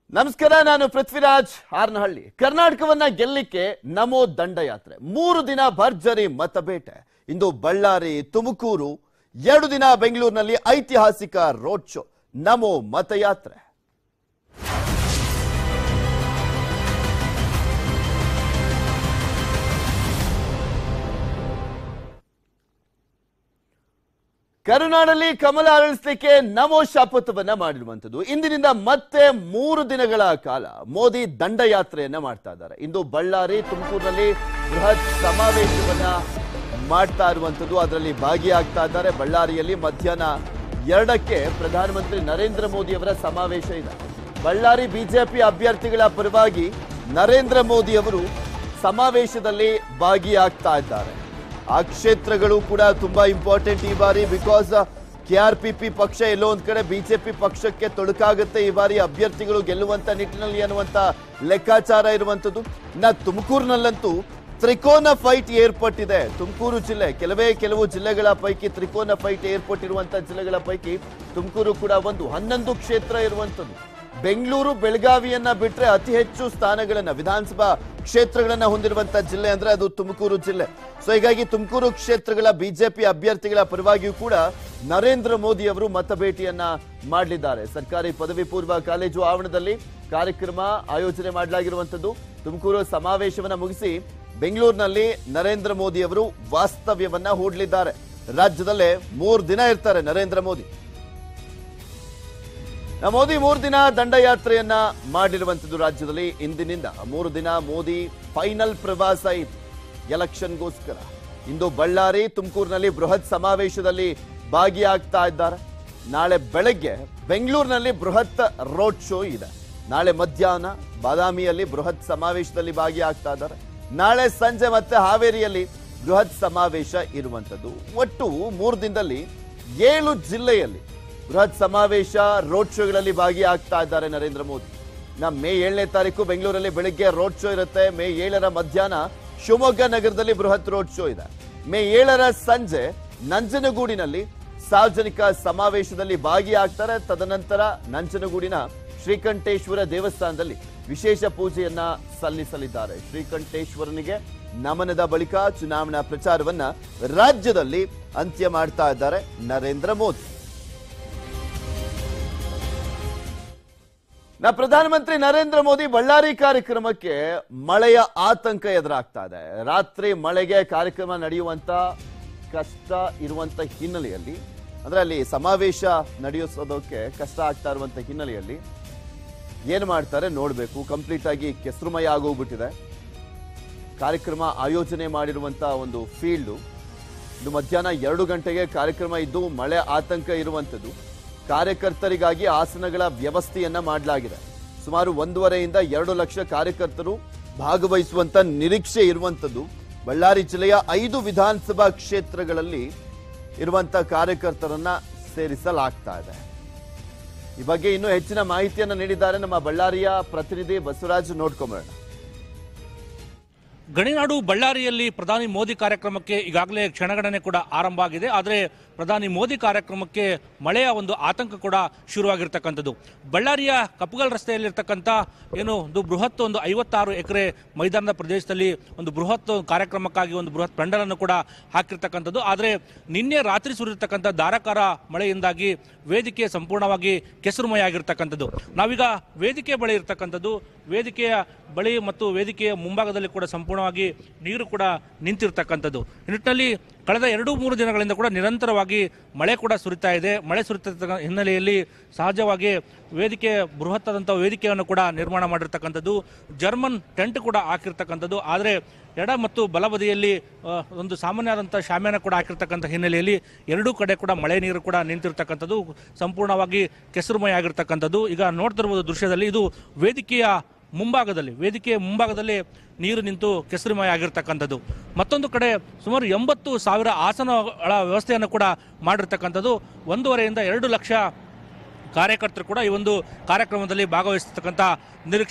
ನಮಸ್ಕಾರ ನಾನು ಪೃಥ್ವಿರಾಜ್ ಹಾರ್ನಹಳ್ಳಿ ಕರ್ನಾಟಕವನ್ನ ಗೆಲ್ಲಿಕ್ಕೆ ನಮೋ ದಂಡಯಾತ್ರೆ ಮೂರು ದಿನ ಭರ್ಜರಿ ಮತಬೇಟೆ ಇಂದು ಬಳ್ಳಾರಿ ತುಮಕೂರು ಎರಡು ದಿನ ಬೆಂಗಳೂರಿನಲ್ಲಿ ಐತಿಹಾಸಿಕ ರೋಡ್ ಶೋ ನಮೋ ಮತಯಾತ್ರೆ ಕರುನಾಡಲ್ಲಿ ಕಮಲ ಅರಳಿಸಲಿಕ್ಕೆ ನಮೋ ಶಪಥವನ್ನ ಮಾಡಿರುವಂತದ್ದು ಇಂದಿನಿಂದ ಮತ್ತೆ ಮೂರು ದಿನಗಳ ಕಾಲ ಮೋದಿ ದಂಡಯಾತ್ರೆಯನ್ನ ಮಾಡ್ತಾ ಇದ್ದಾರೆ ಇಂದು ಬಳ್ಳಾರಿ ತುಮಕೂರಿನಲ್ಲಿ ಬೃಹತ್ ಸಮಾವೇಶವನ್ನ ಮಾಡ್ತಾ ಇರುವಂತದ್ದು ಅದರಲ್ಲಿ ಭಾಗಿಯಾಗ್ತಾ ಇದ್ದಾರೆ ಬಳ್ಳಾರಿಯಲ್ಲಿ ಮಧ್ಯಾಹ್ನ ಎರಡಕ್ಕೆ ಪ್ರಧಾನಮಂತ್ರಿ ನರೇಂದ್ರ ಮೋದಿ ಅವರ ಸಮಾವೇಶ ಇದೆ ಬಳ್ಳಾರಿ ಬಿಜೆಪಿ ಅಭ್ಯರ್ಥಿಗಳ ಪರವಾಗಿ ನರೇಂದ್ರ ಮೋದಿ ಅವರು ಸಮಾವೇಶದಲ್ಲಿ ಭಾಗಿಯಾಗ್ತಾ ಇದ್ದಾರೆ ಆ ಕ್ಷೇತ್ರಗಳು ಕೂಡ ತುಂಬಾ ಇಂಪಾರ್ಟೆಂಟ್ ಈ ಬಾರಿ because K R P P ಪಕ್ಷ ಎಲ್ಲೋ ಒಂದ್ ಕಡೆ ಬಿಜೆಪಿ ಪಕ್ಷಕ್ಕೆ ತೊಡಕಾಗುತ್ತೆ ಈ ಬಾರಿ ಅಭ್ಯರ್ಥಿಗಳು ಗೆಲ್ಲುವಂತ ನಿಟ್ಟಿನಲ್ಲಿ ಅನ್ನುವಂತ ಲೆಕ್ಕಾಚಾರ ಇರುವಂತದ್ದು ಇನ್ನ ತುಮಕೂರಿನಲ್ಲಂತೂ ತ್ರಿಕೋನ ಫೈಟ್ ಏರ್ಪಟ್ಟಿದೆ ತುಮಕೂರು ಜಿಲ್ಲೆ ಕೆಲವೇ ಕೆಲವು ಜಿಲ್ಲೆಗಳ ಪೈಕಿ ತ್ರಿಕೋನ ಫೈಟ್ ಏರ್ಪಟ್ಟಿರುವಂತ ಜಿಲ್ಲೆಗಳ ಪೈಕಿ ತುಮಕೂರು ಕೂಡ ಒಂದು ಹನ್ನೊಂದು ಕ್ಷೇತ್ರ ಇರುವಂತದ್ದು ಬೆಂಗಳೂರು ಬೆಳಗಾವಿಯನ್ನ ಬಿಟ್ರೆ ಅತಿ ಹೆಚ್ಚು ಸ್ಥಾನಗಳನ್ನ ವಿಧಾನಸಭಾ ಕ್ಷೇತ್ರಗಳನ್ನ ಹೊಂದಿರುವಂತ ಜಿಲ್ಲೆ ಅಂದ್ರೆ ಅದು ತುಮಕೂರು ಜಿಲ್ಲೆ ಸೊ ಹೀಗಾಗಿ ತುಮಕೂರು ಕ್ಷೇತ್ರಗಳ ಬಿಜೆಪಿ ಅಭ್ಯರ್ಥಿಗಳ ಪರವಾಗಿಯೂ ಕೂಡ ನರೇಂದ್ರ ಮೋದಿ ಅವರು ಮತ ಭೇಟಿಯನ್ನ ಮಾಡಲಿದ್ದಾರೆ ಸರ್ಕಾರಿ ಪದವಿ ಪೂರ್ವ ಕಾಲೇಜು ಆವರಣದಲ್ಲಿ ಕಾರ್ಯಕ್ರಮ ಆಯೋಜನೆ ಮಾಡಲಾಗಿರುವಂತದ್ದು ತುಮಕೂರು ಸಮಾವೇಶವನ್ನ ಮುಗಿಸಿ ಬೆಂಗಳೂರಿನಲ್ಲಿ ನರೇಂದ್ರ ಮೋದಿ ಅವರು ವಾಸ್ತವ್ಯವನ್ನ ಹೂಡಲಿದ್ದಾರೆ ರಾಜ್ಯದಲ್ಲೇ ಮೂರು ದಿನ ಇರ್ತಾರೆ ನರೇಂದ್ರ ಮೋದಿ ನಾ ಮೋದಿ ಮೂರು ದಿನ ದಂಡಯಾತ್ರೆಯನ್ನ ಮಾಡಿರುವಂತದ್ದು ರಾಜ್ಯದಲ್ಲಿ ಇಂದಿನಿಂದ ಮೂರು ದಿನ ಮೋದಿ ಫೈನಲ್ ಪ್ರವಾಸ ಇತ್ತು ಎಲೆಕ್ಷನ್ಗೋಸ್ಕರ ಇಂದು ಬಳ್ಳಾರಿ ತುಮಕೂರಿನಲ್ಲಿ ಬೃಹತ್ ಸಮಾವೇಶದಲ್ಲಿ ಭಾಗಿಯಾಗ್ತಾ ಇದ್ದಾರೆ ನಾಳೆ ಬೆಳಗ್ಗೆ ಬೆಂಗಳೂರಿನಲ್ಲಿ ಬೃಹತ್ ರೋಡ್ ಶೋ ಇದೆ ನಾಳೆ ಮಧ್ಯಾಹ್ನ ಬಾದಾಮಿಯಲ್ಲಿ ಬೃಹತ್ ಸಮಾವೇಶದಲ್ಲಿ ಭಾಗಿಯಾಗ್ತಾ ಇದ್ದಾರೆ ನಾಳೆ ಸಂಜೆ ಮತ್ತೆ ಹಾವೇರಿಯಲ್ಲಿ ಬೃಹತ್ ಸಮಾವೇಶ ಇರುವಂತದ್ದು ಒಟ್ಟು ಮೂರು ದಿನದಲ್ಲಿ ಏಳು ಜಿಲ್ಲೆಯಲ್ಲಿ ಬೃಹತ್ ಸಮಾವೇಶ ರೋಡ್ ಶೋಗಳಲ್ಲಿ ಭಾಗಿಯಾಗ್ತಾ ಇದ್ದಾರೆ ನರೇಂದ್ರ ಮೋದಿ ನಾ ಮೇ ಏಳನೇ ತಾರೀಕು ಬೆಂಗಳೂರಲ್ಲಿ ಬೆಳಿಗ್ಗೆ ರೋಡ್ ಶೋ ಇರುತ್ತೆ ಮೇ ಏಳರ ಮಧ್ಯಾಹ್ನ ಶಿವಮೊಗ್ಗ ನಗರದಲ್ಲಿ ಬೃಹತ್ ರೋಡ್ ಶೋ ಇದೆ ಮೇ ಏಳರ ಸಂಜೆ ನಂಜನಗೂಡಿನಲ್ಲಿ ಸಾರ್ವಜನಿಕ ಸಮಾವೇಶದಲ್ಲಿ ಭಾಗಿಯಾಗ್ತಾರೆ ತದನಂತರ ನಂಜನಗೂಡಿನ ಶ್ರೀಕಂಠೇಶ್ವರ ದೇವಸ್ಥಾನದಲ್ಲಿ ವಿಶೇಷ ಪೂಜೆಯನ್ನ ಸಲ್ಲಿಸಲಿದ್ದಾರೆ ಶ್ರೀಕಂಠೇಶ್ವರನಿಗೆ ನಮನದ ಬಳಿಕ ಚುನಾವಣಾ ಪ್ರಚಾರವನ್ನ ರಾಜ್ಯದಲ್ಲಿ ಅಂತ್ಯ ಮಾಡ್ತಾ ಇದ್ದಾರೆ ನರೇಂದ್ರ ಮೋದಿ ನಾ ಪ್ರಧಾನಮಂತ್ರಿ ನರೇಂದ್ರ ಮೋದಿ ಬಳ್ಳಾರಿ ಕಾರ್ಯಕ್ರಮಕ್ಕೆ ಮಳೆಯ ಆತಂಕ ಎದುರಾಗ್ತಾ ಇದೆ ರಾತ್ರಿ ಮಳೆಗೆ ಕಾರ್ಯಕ್ರಮ ನಡೆಯುವಂತ ಕಷ್ಟ ಇರುವಂತ ಹಿನ್ನೆಲೆಯಲ್ಲಿ ಅಂದ್ರೆ ಅಲ್ಲಿ ಸಮಾವೇಶ ನಡೆಯೋಸೋದಕ್ಕೆ ಕಷ್ಟ ಆಗ್ತಾ ಇರುವಂತ ಹಿನ್ನೆಲೆಯಲ್ಲಿ ಏನ್ ಮಾಡ್ತಾರೆ ನೋಡ್ಬೇಕು ಕಂಪ್ಲೀಟ್ ಆಗಿ ಕೆಸರುಮಯ ಆಗೋಗ್ಬಿಟ್ಟಿದೆ ಕಾರ್ಯಕ್ರಮ ಆಯೋಜನೆ ಮಾಡಿರುವಂತ ಒಂದು ಫೀಲ್ಡು ಇದು ಮಧ್ಯಾಹ್ನ ಎರಡು ಗಂಟೆಗೆ ಕಾರ್ಯಕ್ರಮ ಇದ್ದು ಮಳೆ ಆತಂಕ ಇರುವಂಥದ್ದು ಕಾರ್ಯಕರ್ತರಿಗಾಗಿ ಆಸನಗಳ ವ್ಯವಸ್ಥೆಯನ್ನ ಮಾಡಲಾಗಿದೆ ಸುಮಾರು ಒಂದೂವರೆಯಿಂದ ಎರಡು ಲಕ್ಷ ಕಾರ್ಯಕರ್ತರು ಭಾಗವಹಿಸುವಂತ ನಿರೀಕ್ಷೆ ಇರುವಂಥದ್ದು ಬಳ್ಳಾರಿ ಜಿಲ್ಲೆಯ ಐದು ವಿಧಾನಸಭಾ ಕ್ಷೇತ್ರಗಳಲ್ಲಿ ಇರುವಂತ ಕಾರ್ಯಕರ್ತರನ್ನ ಸೇರಿಸಲಾಗ್ತಾ ಇದೆ ಈ ಬಗ್ಗೆ ಇನ್ನೂ ಹೆಚ್ಚಿನ ಮಾಹಿತಿಯನ್ನ ನೀಡಿದ್ದಾರೆ ನಮ್ಮ ಬಳ್ಳಾರಿಯ ಪ್ರತಿನಿಧಿ ಬಸವರಾಜ್ ನೋಡ್ಕೊಂಬರೋಣ ಗಣಿನಾಡು ಬಳ್ಳಾರಿಯಲ್ಲಿ ಪ್ರಧಾನಿ ಮೋದಿ ಕಾರ್ಯಕ್ರಮಕ್ಕೆ ಈಗಾಗಲೇ ಕ್ಷಣಗಣನೆ ಕೂಡ ಆರಂಭ ಆಗಿದೆ ಆದರೆ ಪ್ರಧಾನಿ ಮೋದಿ ಕಾರ್ಯಕ್ರಮಕ್ಕೆ ಮಳೆಯ ಒಂದು ಆತಂಕ ಕೂಡ ಶುರುವಾಗಿರ್ತಕ್ಕಂಥದ್ದು ಬಳ್ಳಾರಿಯ ಕಪ್ಪಗಲ್ ರಸ್ತೆಯಲ್ಲಿರ್ತಕ್ಕಂಥ ಏನು ಒಂದು ಬೃಹತ್ ಒಂದು ಐವತ್ತಾರು ಎಕರೆ ಮೈದಾನದ ಪ್ರದೇಶದಲ್ಲಿ ಒಂದು ಬೃಹತ್ ಕಾರ್ಯಕ್ರಮಕ್ಕಾಗಿ ಒಂದು ಬೃಹತ್ ಪೆಂಡಲನ್ನು ಕೂಡ ಹಾಕಿರ್ತಕ್ಕಂಥದ್ದು ಆದರೆ ನಿನ್ನೆ ರಾತ್ರಿ ಸುರಿರ್ತಕ್ಕಂಥ ಧಾರಾಕಾರ ಮಳೆಯಿಂದಾಗಿ ವೇದಿಕೆ ಸಂಪೂರ್ಣವಾಗಿ ಕೆಸರುಮಯ ಆಗಿರ್ತಕ್ಕಂಥದ್ದು ನಾವೀಗ ವೇದಿಕೆ ಬಳಿ ಇರ್ತಕ್ಕಂಥದ್ದು ವೇದಿಕೆಯ ಬಳಿ ಮತ್ತು ವೇದಿಕೆಯ ಮುಂಭಾಗದಲ್ಲಿ ಕೂಡ ಸಂಪೂರ್ಣವಾಗಿ ನೀರು ಕೂಡ ನಿಂತಿರ್ತಕ್ಕಂಥದ್ದು ಈ ನಿಟ್ಟಿನಲ್ಲಿ ಕಳೆದ ಎರಡು ಮೂರು ದಿನಗಳಿಂದ ಕೂಡ ನಿರಂತರವಾಗಿ ಮಳೆ ಕೂಡ ಸುರಿತಾ ಇದೆ ಮಳೆ ಸುರಿತಕ್ಕ ಹಿನ್ನೆಲೆಯಲ್ಲಿ ಸಹಜವಾಗಿ ವೇದಿಕೆ ಬೃಹತ್ತಾದಂಥ ವೇದಿಕೆಯನ್ನು ಕೂಡ ನಿರ್ಮಾಣ ಮಾಡಿರ್ತಕ್ಕಂಥದ್ದು ಜರ್ಮನ್ ಟೆಂಟ್ ಕೂಡ ಹಾಕಿರ್ತಕ್ಕಂಥದ್ದು ಆದರೆ ಎಡ ಮತ್ತು ಬಲಬದಿಯಲ್ಲಿ ಆ, ಒಂದು ಸಾಮಾನ್ಯವಾದಂಥ ಶಾಮಿಯಾನ ಕೂಡ ಹಾಕಿರ್ತಕ್ಕಂಥ ಹಿನ್ನೆಲೆಯಲ್ಲಿ ಎರಡೂ ಕಡೆ ಕೂಡ ಮಳೆ ನೀರು ಕೂಡ ನಿಂತಿರ್ತಕ್ಕಂಥದ್ದು ಸಂಪೂರ್ಣವಾಗಿ ಕೆಸರುಮಯ ಆಗಿರ್ತಕ್ಕಂಥದ್ದು ಈಗ ನೋಡ್ತಿರ್ಬೋದು ದೃಶ್ಯದಲ್ಲಿ ಇದು ವೇದಿಕೆಯ ಮುಂಭಾಗದಲ್ಲಿ ವೇದಿಕೆಯ ಮುಂಭಾಗದಲ್ಲಿ ನೀರು ನಿಂತು ಕೆಸರುಮಯ ಆಗಿರ್ತಕ್ಕಂಥದ್ದು ಮತ್ತೊಂದು ಕಡೆ ಸುಮಾರು ಎಂಬತ್ತು ಸಾವಿರ ಆಸನಗಳ ವ್ಯವಸ್ಥೆಯನ್ನು ಕೂಡ ಮಾಡಿರ್ತಕ್ಕಂಥದ್ದು ಒಂದೂವರೆಯಿಂದ ಎರಡು ಲಕ್ಷ ಕಾರ್ಯಕರ್ತರು ಕೂಡ ಈ ಒಂದು ಕಾರ್ಯಕ್ರಮದಲ್ಲಿ ಭಾಗವಹಿಸತಕ್ಕಂಥ ನಿರೀಕ್ಷೆ ಇದೆ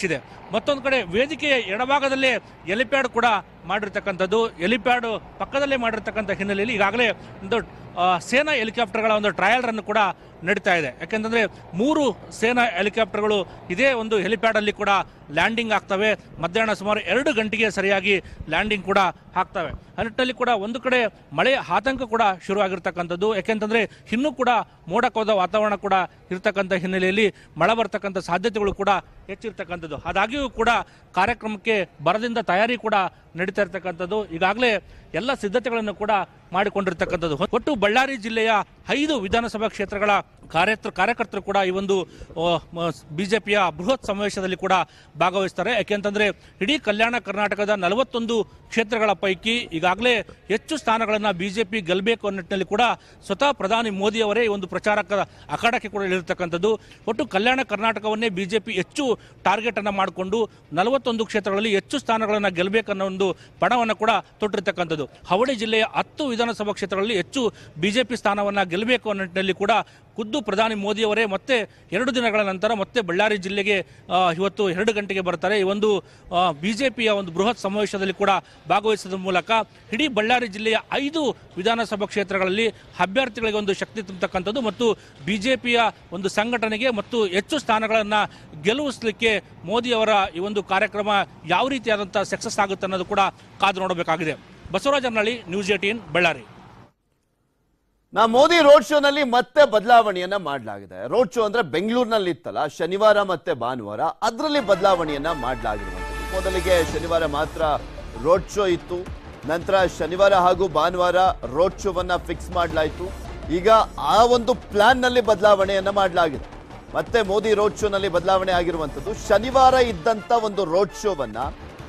ಮತ್ತೊಂದು ಕಡೆ ವೇದಿಕೆಯ ಎಡಭಾಗದಲ್ಲೇ ಎಲಿಪ್ಯಾಡ್ ಕೂಡ ಮಾಡಿರ್ತಕ್ಕಂಥದ್ದು ಎಲಿಪ್ಯಾಡ್ ಪಕ್ಕದಲ್ಲೇ ಮಾಡಿರ್ತಕ್ಕಂಥ ಹಿನ್ನೆಲೆಯಲ್ಲಿ ಈಗಾಗಲೇ ಒಂದು ಆ, ಸೇನಾ ಹೆಲಿಕಾಪ್ಟರ್ಗಳ ಒಂದು ಟ್ರಯಲ್ ರನ್ ಕೂಡ ನಡೀತಾ ಇದೆ ಯಾಕೆಂತಂದ್ರೆ ಮೂರು ಸೇನಾ ಹೆಲಿಕಾಪ್ಟರ್ಗಳು ಇದೇ ಒಂದು ಹೆಲಿಪ್ಯಾಡ್ ಅಲ್ಲಿ ಕೂಡ ಲ್ಯಾಂಡಿಂಗ್ ಆಗ್ತವೆ ಮಧ್ಯಾಹ್ನ ಸುಮಾರು ಎರಡು ಗಂಟೆಗೆ ಸರಿಯಾಗಿ ಲ್ಯಾಂಡಿಂಗ್ ಕೂಡ ಆಗ್ತವೆ ಆ ನಿಟ್ಟಿನಲ್ಲಿ ಕೂಡ ಒಂದು ಕಡೆ ಮಳೆಯ ಆತಂಕ ಕೂಡ ಶುರುವಾಗಿರ್ತಕ್ಕಂಥದ್ದು ಯಾಕೆಂತಂದ್ರೆ ಇನ್ನೂ ಕೂಡ ಮೋಡಕೋದ ವಾತಾವರಣ ಕೂಡ ಇರ್ತಕ್ಕಂಥ ಹಿನ್ನೆಲೆಯಲ್ಲಿ ಮಳೆ ಬರ್ತಕ್ಕಂಥ ಸಾಧ್ಯತೆಗಳು ಕೂಡ ಹೆಚ್ಚಿರ್ತಕ್ಕಂಥದ್ದು ಆದಾಗ್ಯೂ ಕೂಡ ಕಾರ್ಯಕ್ರಮಕ್ಕೆ ಬರದಿಂದ ತಯಾರಿ ಕೂಡ ನಡೀತಾ ಇರ್ತಕ್ಕಂಥದ್ದು ಈಗಾಗಲೇ ಎಲ್ಲ ಸಿದ್ಧತೆಗಳನ್ನು ಕೂಡ ಮಾಡಿಕೊಂಡಿರ್ತಕ್ಕಂಥದ್ದು ಒಟ್ಟು ಬಳ್ಳಾರಿ ಜಿಲ್ಲೆಯ ಐದು ವಿಧಾನಸಭಾ ಕ್ಷೇತ್ರಗಳ ಕಾರ್ಯಕರ್ತರು ಕಾರ್ಯಕರ್ತರು ಕೂಡ ಈ ಒಂದು ಬಿಜೆಪಿಯ ಬೃಹತ್ ಸಮಾವೇಶದಲ್ಲಿ ಕೂಡ ಭಾಗವಹಿಸ್ತಾರೆ ಯಾಕೆಂತಂದ್ರೆ ಇಡೀ ಕಲ್ಯಾಣ ಕರ್ನಾಟಕದ ನಲವತ್ತೊಂದು ಕ್ಷೇತ್ರಗಳ ಪೈಕಿ ಈಗಾಗಲೇ ಹೆಚ್ಚು ಸ್ಥಾನಗಳನ್ನು ಬಿಜೆಪಿ ಗೆಲ್ಲಬೇಕು ಅನ್ನೋ ನಿಟ್ಟಿನಲ್ಲಿ ಕೂಡ ಸ್ವತಃ ಪ್ರಧಾನಿ ಮೋದಿ ಅವರೇ ಈ ಒಂದು ಪ್ರಚಾರಕ ಅಖಾಡಕ್ಕೆ ಕೂಡ ಇಳಿರ್ತಕ್ಕಂಥದ್ದು ಒಟ್ಟು ಕಲ್ಯಾಣ ಕರ್ನಾಟಕವನ್ನೇ ಬಿಜೆಪಿ ಹೆಚ್ಚು ಟಾರ್ಗೆಟ್ ಅನ್ನ ಮಾಡಿಕೊಂಡು ನಲವತ್ತೊಂದು ಕ್ಷೇತ್ರಗಳಲ್ಲಿ ಹೆಚ್ಚು ಸ್ಥಾನಗಳನ್ನು ಗೆಲ್ಲಬೇಕನ್ನೋ ಒಂದು ಪಣವನ್ನು ಕೂಡ ತೊಟ್ಟಿರ್ತಕ್ಕಂಥದ್ದು ಹಾವಳಿ ಜಿಲ್ಲೆಯ ಹತ್ತು ವಿಧಾನಸಭಾ ಕ್ಷೇತ್ರಗಳಲ್ಲಿ ಹೆಚ್ಚು ಬಿಜೆಪಿ ಸ್ಥಾನವನ್ನ ಗೆಲ್ಲಬೇಕು ಅನ್ನೋ ನಿಟ್ಟಿನಲ್ಲಿ ಕೂಡ ಖುದ್ದು ಪ್ರಧಾನಿ ಮೋದಿ ಅವರೇ ಮತ್ತೆ ಎರಡು ದಿನಗಳ ನಂತರ ಮತ್ತೆ ಬಳ್ಳಾರಿ ಜಿಲ್ಲೆಗೆ ಆ, ಇವತ್ತು ಎರಡು ಗಂಟೆಗೆ ಬರ್ತಾರೆ ಈ ಒಂದು ಬಿಜೆಪಿಯ ಒಂದು ಬೃಹತ್ ಸಮಾವೇಶದಲ್ಲಿ ಕೂಡ ಭಾಗವಹಿಸೋದ್ರ ಮೂಲಕ ಇಡೀ ಬಳ್ಳಾರಿ ಜಿಲ್ಲೆಯ ಐದು ವಿಧಾನಸಭಾ ಕ್ಷೇತ್ರಗಳಲ್ಲಿ ಅಭ್ಯರ್ಥಿಗಳಿಗೆ ಒಂದು ಶಕ್ತಿ ತುಂಬತಕ್ಕಂಥದ್ದು ಮತ್ತು ಬಿಜೆಪಿಯ ಒಂದು ಸಂಘಟನೆಗೆ ಮತ್ತು ಹೆಚ್ಚು ಸ್ಥಾನಗಳನ್ನು ಗೆಲುವಿಸಲಿಕ್ಕೆ ಮೋದಿ ಅವರ ಈ ಒಂದು ಕಾರ್ಯಕ್ರಮ ಯಾವ ರೀತಿಯಾದಂತಹ ಸಕ್ಸಸ್ ಆಗುತ್ತೆ ಅನ್ನೋದು ಕೂಡ ಕಾದು ನೋಡಬೇಕಾಗಿದೆ ಬಸವರಾಜ ಅರ್ನಳ್ಳಿ ನ್ಯೂಸ್ ಏಟೀನ್ ಬಳ್ಳಾರಿ ನಾ ಮೋದಿ ರೋಡ್ ಶೋನಲ್ಲಿ ಮತ್ತೆ ಬದಲಾವಣೆಯನ್ನ ಮಾಡಲಾಗಿದೆ ರೋಡ್ ಶೋ ಅಂದ್ರೆ ಬೆಂಗಳೂರಿನಲ್ಲಿ ಇತ್ತಲ್ಲ ಶನಿವಾರ ಮತ್ತೆ ಭಾನುವಾರ ಅದರಲ್ಲಿ ಬದಲಾವಣೆಯನ್ನ ಮಾಡಲಾಗಿರುವಂಥದ್ದು ಮೊದಲಿಗೆ ಶನಿವಾರ ಮಾತ್ರ ರೋಡ್ ಶೋ ಇತ್ತು ನಂತರ ಶನಿವಾರ ಹಾಗೂ ಭಾನುವಾರ ರೋಡ್ ಶೋವನ್ನ ಫಿಕ್ಸ್ ಮಾಡಲಾಯಿತು ಈಗ ಆ ಒಂದು ಪ್ಲಾನ್ ನಲ್ಲಿ ಬದಲಾವಣೆಯನ್ನ ಮಾಡಲಾಗಿದೆ ಮತ್ತೆ ಮೋದಿ ರೋಡ್ ಶೋನಲ್ಲಿ ಬದಲಾವಣೆ ಆಗಿರುವಂಥದ್ದು ಶನಿವಾರ ಇದ್ದಂತ ಒಂದು ರೋಡ್ ಶೋವನ್ನ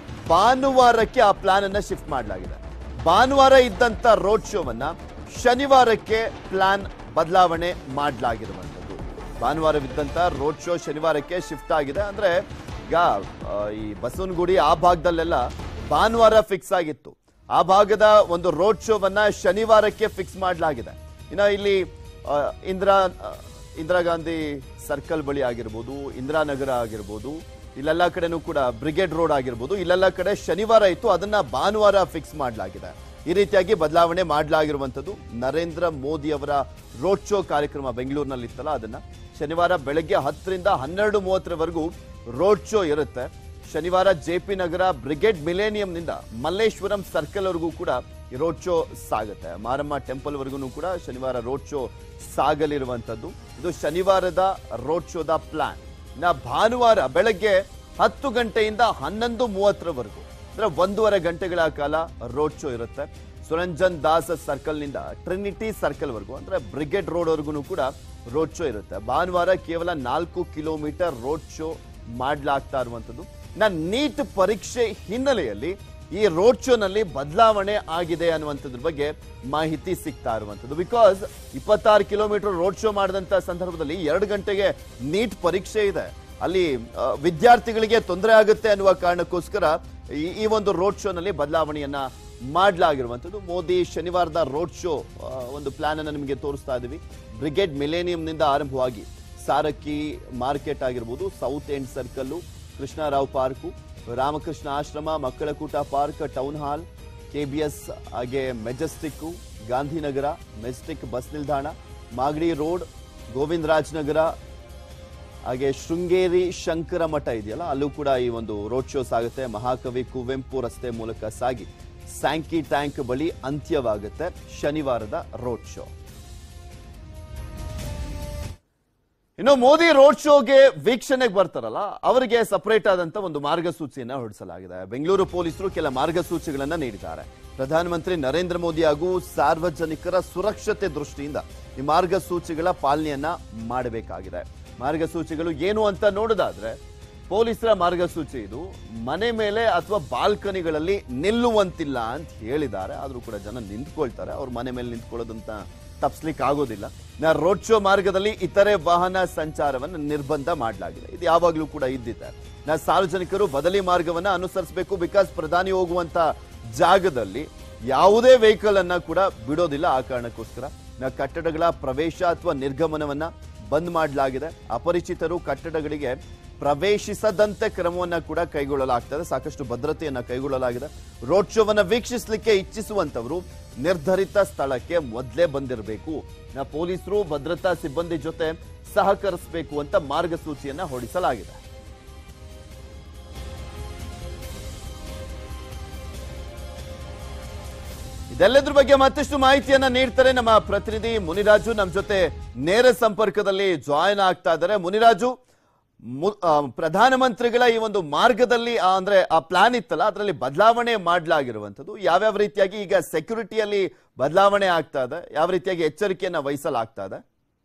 ಭಾನುವಾರಕ್ಕೆ ಆ ಪ್ಲಾನ್ ಅನ್ನ ಶಿಫ್ಟ್ ಮಾಡಲಾಗಿದೆ ಭಾನುವಾರ ಇದ್ದಂತ ರೋಡ್ ಶೋವನ್ನ ಶನಿವಾರಕ್ಕೆ ಪ್ಲಾನ್ ಬದಲಾವಣೆ ಮಾಡಲಾಗಿರುವಂಥದ್ದು ಭಾನುವಾರವಿದ್ದಂತ ರೋಡ್ ಶೋ ಶನಿವಾರಕ್ಕೆ ಶಿಫ್ಟ್ ಆಗಿದೆ ಅಂದ್ರೆ ಈಗ ಆ, ಈ ಬಸವನಗುಡಿ ಆ ಭಾಗದಲ್ಲೆಲ್ಲ ಭಾನುವಾರ ಫಿಕ್ಸ್ ಆಗಿತ್ತು ಆ ಭಾಗದ ಒಂದು ರೋಡ್ ಶೋವನ್ನ ಶನಿವಾರಕ್ಕೆ ಫಿಕ್ಸ್ ಮಾಡಲಾಗಿದೆ ಇನ್ನು ಇಲ್ಲಿ ಆ, ಇಂದಿರಾ ಆ, ಇಂದಿರಾ ಗಾಂಧಿ ಸರ್ಕಲ್ ಬಳಿ ಆಗಿರ್ಬೋದು ಇಂದಿರಾನಗರ ಆಗಿರ್ಬೋದು ಇಲ್ಲೆಲ್ಲ ಕಡೆನೂ ಕೂಡ ಬ್ರಿಗೇಡ್ ರೋಡ್ ಆಗಿರ್ಬೋದು ಇಲ್ಲೆಲ್ಲ ಕಡೆ ಶನಿವಾರ ಇತ್ತು ಅದನ್ನ ಭಾನುವಾರ ಫಿಕ್ಸ್ ಮಾಡಲಾಗಿದೆ ಈ ರೀತಿಯಾಗಿ ಬದಲಾವಣೆ ಮಾಡಲಾಗಿರುವಂಥದ್ದು ನರೇಂದ್ರ ಮೋದಿ ಅವರ ರೋಡ್ ಶೋ ಕಾರ್ಯಕ್ರಮ ಬೆಂಗಳೂರಿನಲ್ಲಿ ಇತ್ತಲ್ಲ ಅದನ್ನ ಶನಿವಾರ ಬೆಳಗ್ಗೆ ಹತ್ತರಿಂದ ಹನ್ನೆರಡು ಮೂವತ್ತರವರೆಗೂ ರೋಡ್ ಶೋ ಇರುತ್ತೆ ಶನಿವಾರ ಜೆ ಪಿ ನಗರ ಬ್ರಿಗೇಡ್ ಮಿಲೇನಿಯಂನಿಂದ ಮಲ್ಲೇಶ್ವರಂ ಸರ್ಕಲ್ ವರೆಗೂ ಕೂಡ ಈ ರೋಡ್ ಶೋ ಸಾಗುತ್ತೆ ಮಾರಮ್ಮ ಟೆಂಪಲ್ ವರೆಗೂ ಕೂಡ ಶನಿವಾರ ರೋಡ್ ಶೋ ಸಾಗಲಿರುವಂಥದ್ದು ಇದು ಶನಿವಾರದ ರೋಡ್ ಶೋದ ಪ್ಲಾನ್ ಇನ್ನ ಭಾನುವಾರ ಬೆಳಗ್ಗೆ ಹತ್ತು ಗಂಟೆಯಿಂದ ಹನ್ನೊಂದು ಮೂವತ್ತರವರೆಗೂ ಅಂದ್ರೆ ಒಂದೂವರೆ ಗಂಟೆಗಳ ಕಾಲ ರೋಡ್ ಶೋ ಇರುತ್ತೆ ಸುರಂಜನ್ ದಾಸ್ ಸರ್ಕಲ್ ನಿಂದ ಟ್ರಿನಿಟಿ ಸರ್ಕಲ್ ವರೆಗೂ ಅಂದ್ರೆ ಬ್ರಿಗೇಡ್ ರೋಡ್ ವರೆಗೂ ಕೂಡ ರೋಡ್ ಶೋ ಇರುತ್ತೆ ಭಾನುವಾರ ಕೇವಲ ನಾಲ್ಕು ಕಿಲೋಮೀಟರ್ ರೋಡ್ ಶೋ ಮಾಡ್ಲಾಗ್ತಾ ಇರುವಂತದ್ದು ನಾ ನೀಟ್ ಪರೀಕ್ಷೆ ಹಿನ್ನೆಲೆಯಲ್ಲಿ ಈ ರೋಡ್ ಶೋನಲ್ಲಿ ಬದಲಾವಣೆ ಆಗಿದೆ ಅನ್ನುವಂಥದ್ರ ಬಗ್ಗೆ ಮಾಹಿತಿ ಸಿಗ್ತಾ ಇರುವಂಥದ್ದು ಬಿಕಾಸ್ ಇಪ್ಪತ್ತಾರು ಕಿಲೋಮೀಟರ್ ರೋಡ್ ಶೋ ಮಾಡಿದಂತ ಸಂದರ್ಭದಲ್ಲಿ ಎರಡು ಗಂಟೆಗೆ ನೀಟ್ ಪರೀಕ್ಷೆ ಇದೆ ಅಲ್ಲಿ ಆ, ವಿದ್ಯಾರ್ಥಿಗಳಿಗೆ ತೊಂದರೆ ಆಗುತ್ತೆ ಅನ್ನುವ ಕಾರಣಕ್ಕೋಸ್ಕರ ಈ ಈ ಒಂದು ರೋಡ್ ಶೋನಲ್ಲಿ ಬದಲಾವಣೆಯನ್ನ ಮಾಡಲಾಗಿರುವಂಥದ್ದು ಮೋದಿ ಶನಿವಾರದ ರೋಡ್ ಶೋ ಆ, ಒಂದು ಪ್ಲಾನ್ ಅನ್ನು ನಿಮಗೆ ತೋರಿಸ್ತಾ ಇದೀವಿ ಬ್ರಿಗೇಡ್ ಮಿಲೇನಿಯಂನಿಂದ ಆರಂಭವಾಗಿ ಸಾರಕ್ಕಿ ಮಾರ್ಕೆಟ್ ಆಗಿರ್ಬೋದು South End circle Krishnarao park Ramakrishna Ashrama Makkala ಕೂಟ ಪಾರ್ಕ್ ಟೌನ್ ಹಾಲ್ ಕೆಬಿಎಸ್ ಹಾಗೆ ಮೆಜೆಸ್ಟಿಕ್ಕು ಗಾಂಧಿನಗರ ಮೆಜೆಸ್ಟಿಕ್ ಬಸ್ ನಿಲ್ದಾಣ ಮಾಗಡಿ ರೋಡ್ ಗೋವಿಂದರಾಜ್ ನಗರ ಹಾಗೆ ಶೃಂಗೇರಿ ಶಂಕರ ಮಠ ಇದೆಯಲ್ಲ ಅಲ್ಲೂ ಕೂಡ ಈ ಒಂದು ರೋಡ್ ಶೋ ಸಾಗುತ್ತೆ ಮಹಾಕವಿ ಕುವೆಂಪು ರಸ್ತೆ ಮೂಲಕ ಸಾಗಿ ಸ್ಯಾಂಕಿ ಟ್ಯಾಂಕ್ ಬಳಿ ಅಂತ್ಯವಾಗುತ್ತೆ ಶನಿವಾರದ ರೋಡ್ ಶೋ ಇನ್ನು ಮೋದಿ ರೋಡ್ ಶೋಗೆ ವೀಕ್ಷಣೆಗೆ ಬರ್ತಾರಲ್ಲ ಅವರಿಗೆ ಸಪರೇಟ್ ಆದಂತ ಒಂದು ಮಾರ್ಗಸೂಚಿಯನ್ನ ಹೊರಡಿಸಲಾಗಿದೆ ಬೆಂಗಳೂರು ಪೊಲೀಸರು ಕೆಲ ಮಾರ್ಗಸೂಚಿಗಳನ್ನ ನೀಡಿದ್ದಾರೆ ಪ್ರಧಾನಮಂತ್ರಿ ನರೇಂದ್ರ ಮೋದಿ ಹಾಗೂ ಸಾರ್ವಜನಿಕರ ಸುರಕ್ಷತೆ ದೃಷ್ಟಿಯಿಂದ ಈ ಮಾರ್ಗಸೂಚಿಗಳ ಪಾಲನೆಯನ್ನ ಮಾಡಬೇಕಾಗಿದೆ ಮಾರ್ಗಸೂಚಿಗಳು ಏನು ಅಂತ ನೋಡೋದಾದ್ರೆ ಪೊಲೀಸರ ಮಾರ್ಗಸೂಚಿ ಇದು ಮನೆ ಮೇಲೆ ಅಥವಾ ಬಾಲ್ಕನಿಗಳಲ್ಲಿ ನಿಲ್ಲುವಂತಿಲ್ಲ ಅಂತ ಹೇಳಿದ್ದಾರೆ ಆದ್ರೂ ಕೂಡ ಜನ ನಿಂತ್ಕೊಳ್ತಾರೆ ಅವ್ರ ಮನೆ ಮೇಲೆ ನಿಂತ್ಕೊಳ್ಳೋದಂತ ತಪ್ಪಿಸ್ಲಿಕ್ಕೆ ಆಗೋದಿಲ್ಲ ನಾ ರೋಡ್ ಶೋ ಮಾರ್ಗದಲ್ಲಿ ಇತರೆ ವಾಹನ ಸಂಚಾರವನ್ನು ನಿರ್ಬಂಧ ಮಾಡಲಾಗಿದೆ ಇದು ಯಾವಾಗಲೂ ಕೂಡ ಇದ್ದಿದೆ ನಾ ಸಾರ್ವಜನಿಕರು ಬದಲಿ ಮಾರ್ಗವನ್ನ ಅನುಸರಿಸಬೇಕು ಬಿಕಾಸ್ ಪ್ರಧಾನಿ ಹೋಗುವಂತ ಜಾಗದಲ್ಲಿ ಯಾವುದೇ ವೆಹಿಕಲ್ ಅನ್ನ ಕೂಡ ಬಿಡೋದಿಲ್ಲ ಆ ಕಾರಣಕ್ಕೋಸ್ಕರ ನಾ ಕಟ್ಟಡಗಳ ಪ್ರವೇಶ ಅಥವಾ ನಿರ್ಗಮನವನ್ನ ಬಂದ್ ಮಾಡಲಾಗಿದೆ ಅಪರಿಚಿತರು ಕಟ್ಟಡಗಳಿಗೆ ಪ್ರವೇಶಿಸದಂತೆ ಕ್ರಮವನ್ನ ಕೂಡ ಕೈಗೊಳ್ಳಲಾಗ್ತದೆ ಸಾಕಷ್ಟು ಭದ್ರತೆಯನ್ನ ಕೈಗೊಳ್ಳಲಾಗಿದೆ ರೋಡ್ ಶೋವನ್ನ ವೀಕ್ಷಿಸಲಿಕ್ಕೆ ಇಚ್ಛಿಸುವಂತವರು ನಿರ್ಧರಿತ ಸ್ಥಳಕ್ಕೆ ಮೊದಲೇ ಬಂದಿರಬೇಕು ಪೊಲೀಸರು ಭದ್ರತಾ ಸಿಬ್ಬಂದಿ ಜೊತೆ ಸಹಕರಿಸಬೇಕು ಅಂತ ಮಾರ್ಗಸೂಚಿಯನ್ನ ಹೊರಡಿಸಲಾಗಿದೆ ಇದೆಲ್ಲದ್ರ ಬಗ್ಗೆ ಮತ್ತಷ್ಟು ಮಾಹಿತಿಯನ್ನ ನೀಡ್ತಾರೆ ನಮ್ಮ ಪ್ರತಿನಿಧಿ ಮುನಿರಾಜು ನಮ್ಮ ಜೊತೆ ನೇರ ಸಂಪರ್ಕದಲ್ಲಿ ಜಾಯಿನ್ ಆಗ್ತಾ ಇದ್ದಾರೆ ಮುನಿರಾಜು ಮು- ಆ, ಪ್ರಧಾನಮಂತ್ರಿಗಳ ಈ ಒಂದು ಮಾರ್ಗದಲ್ಲಿ ಆ, ಅಂದ್ರೆ ಆ ಪ್ಲಾನ್ ಇತ್ತಲ್ಲ ಅದರಲ್ಲಿ ಬದಲಾವಣೆ ಮಾಡಲಾಗಿರುವಂಥದ್ದು ಯಾವ್ಯಾವ ರೀತಿಯಾಗಿ ಈಗ ಸೆಕ್ಯೂರಿಟಿಯಲ್ಲಿ ಬದಲಾವಣೆ ಆಗ್ತಾ ಇದೆ ಯಾವ ರೀತಿಯಾಗಿ ಎಚ್ಚರಿಕೆಯನ್ನ ವಹಿಸಲಾಗ್ತಾ ಇದೆ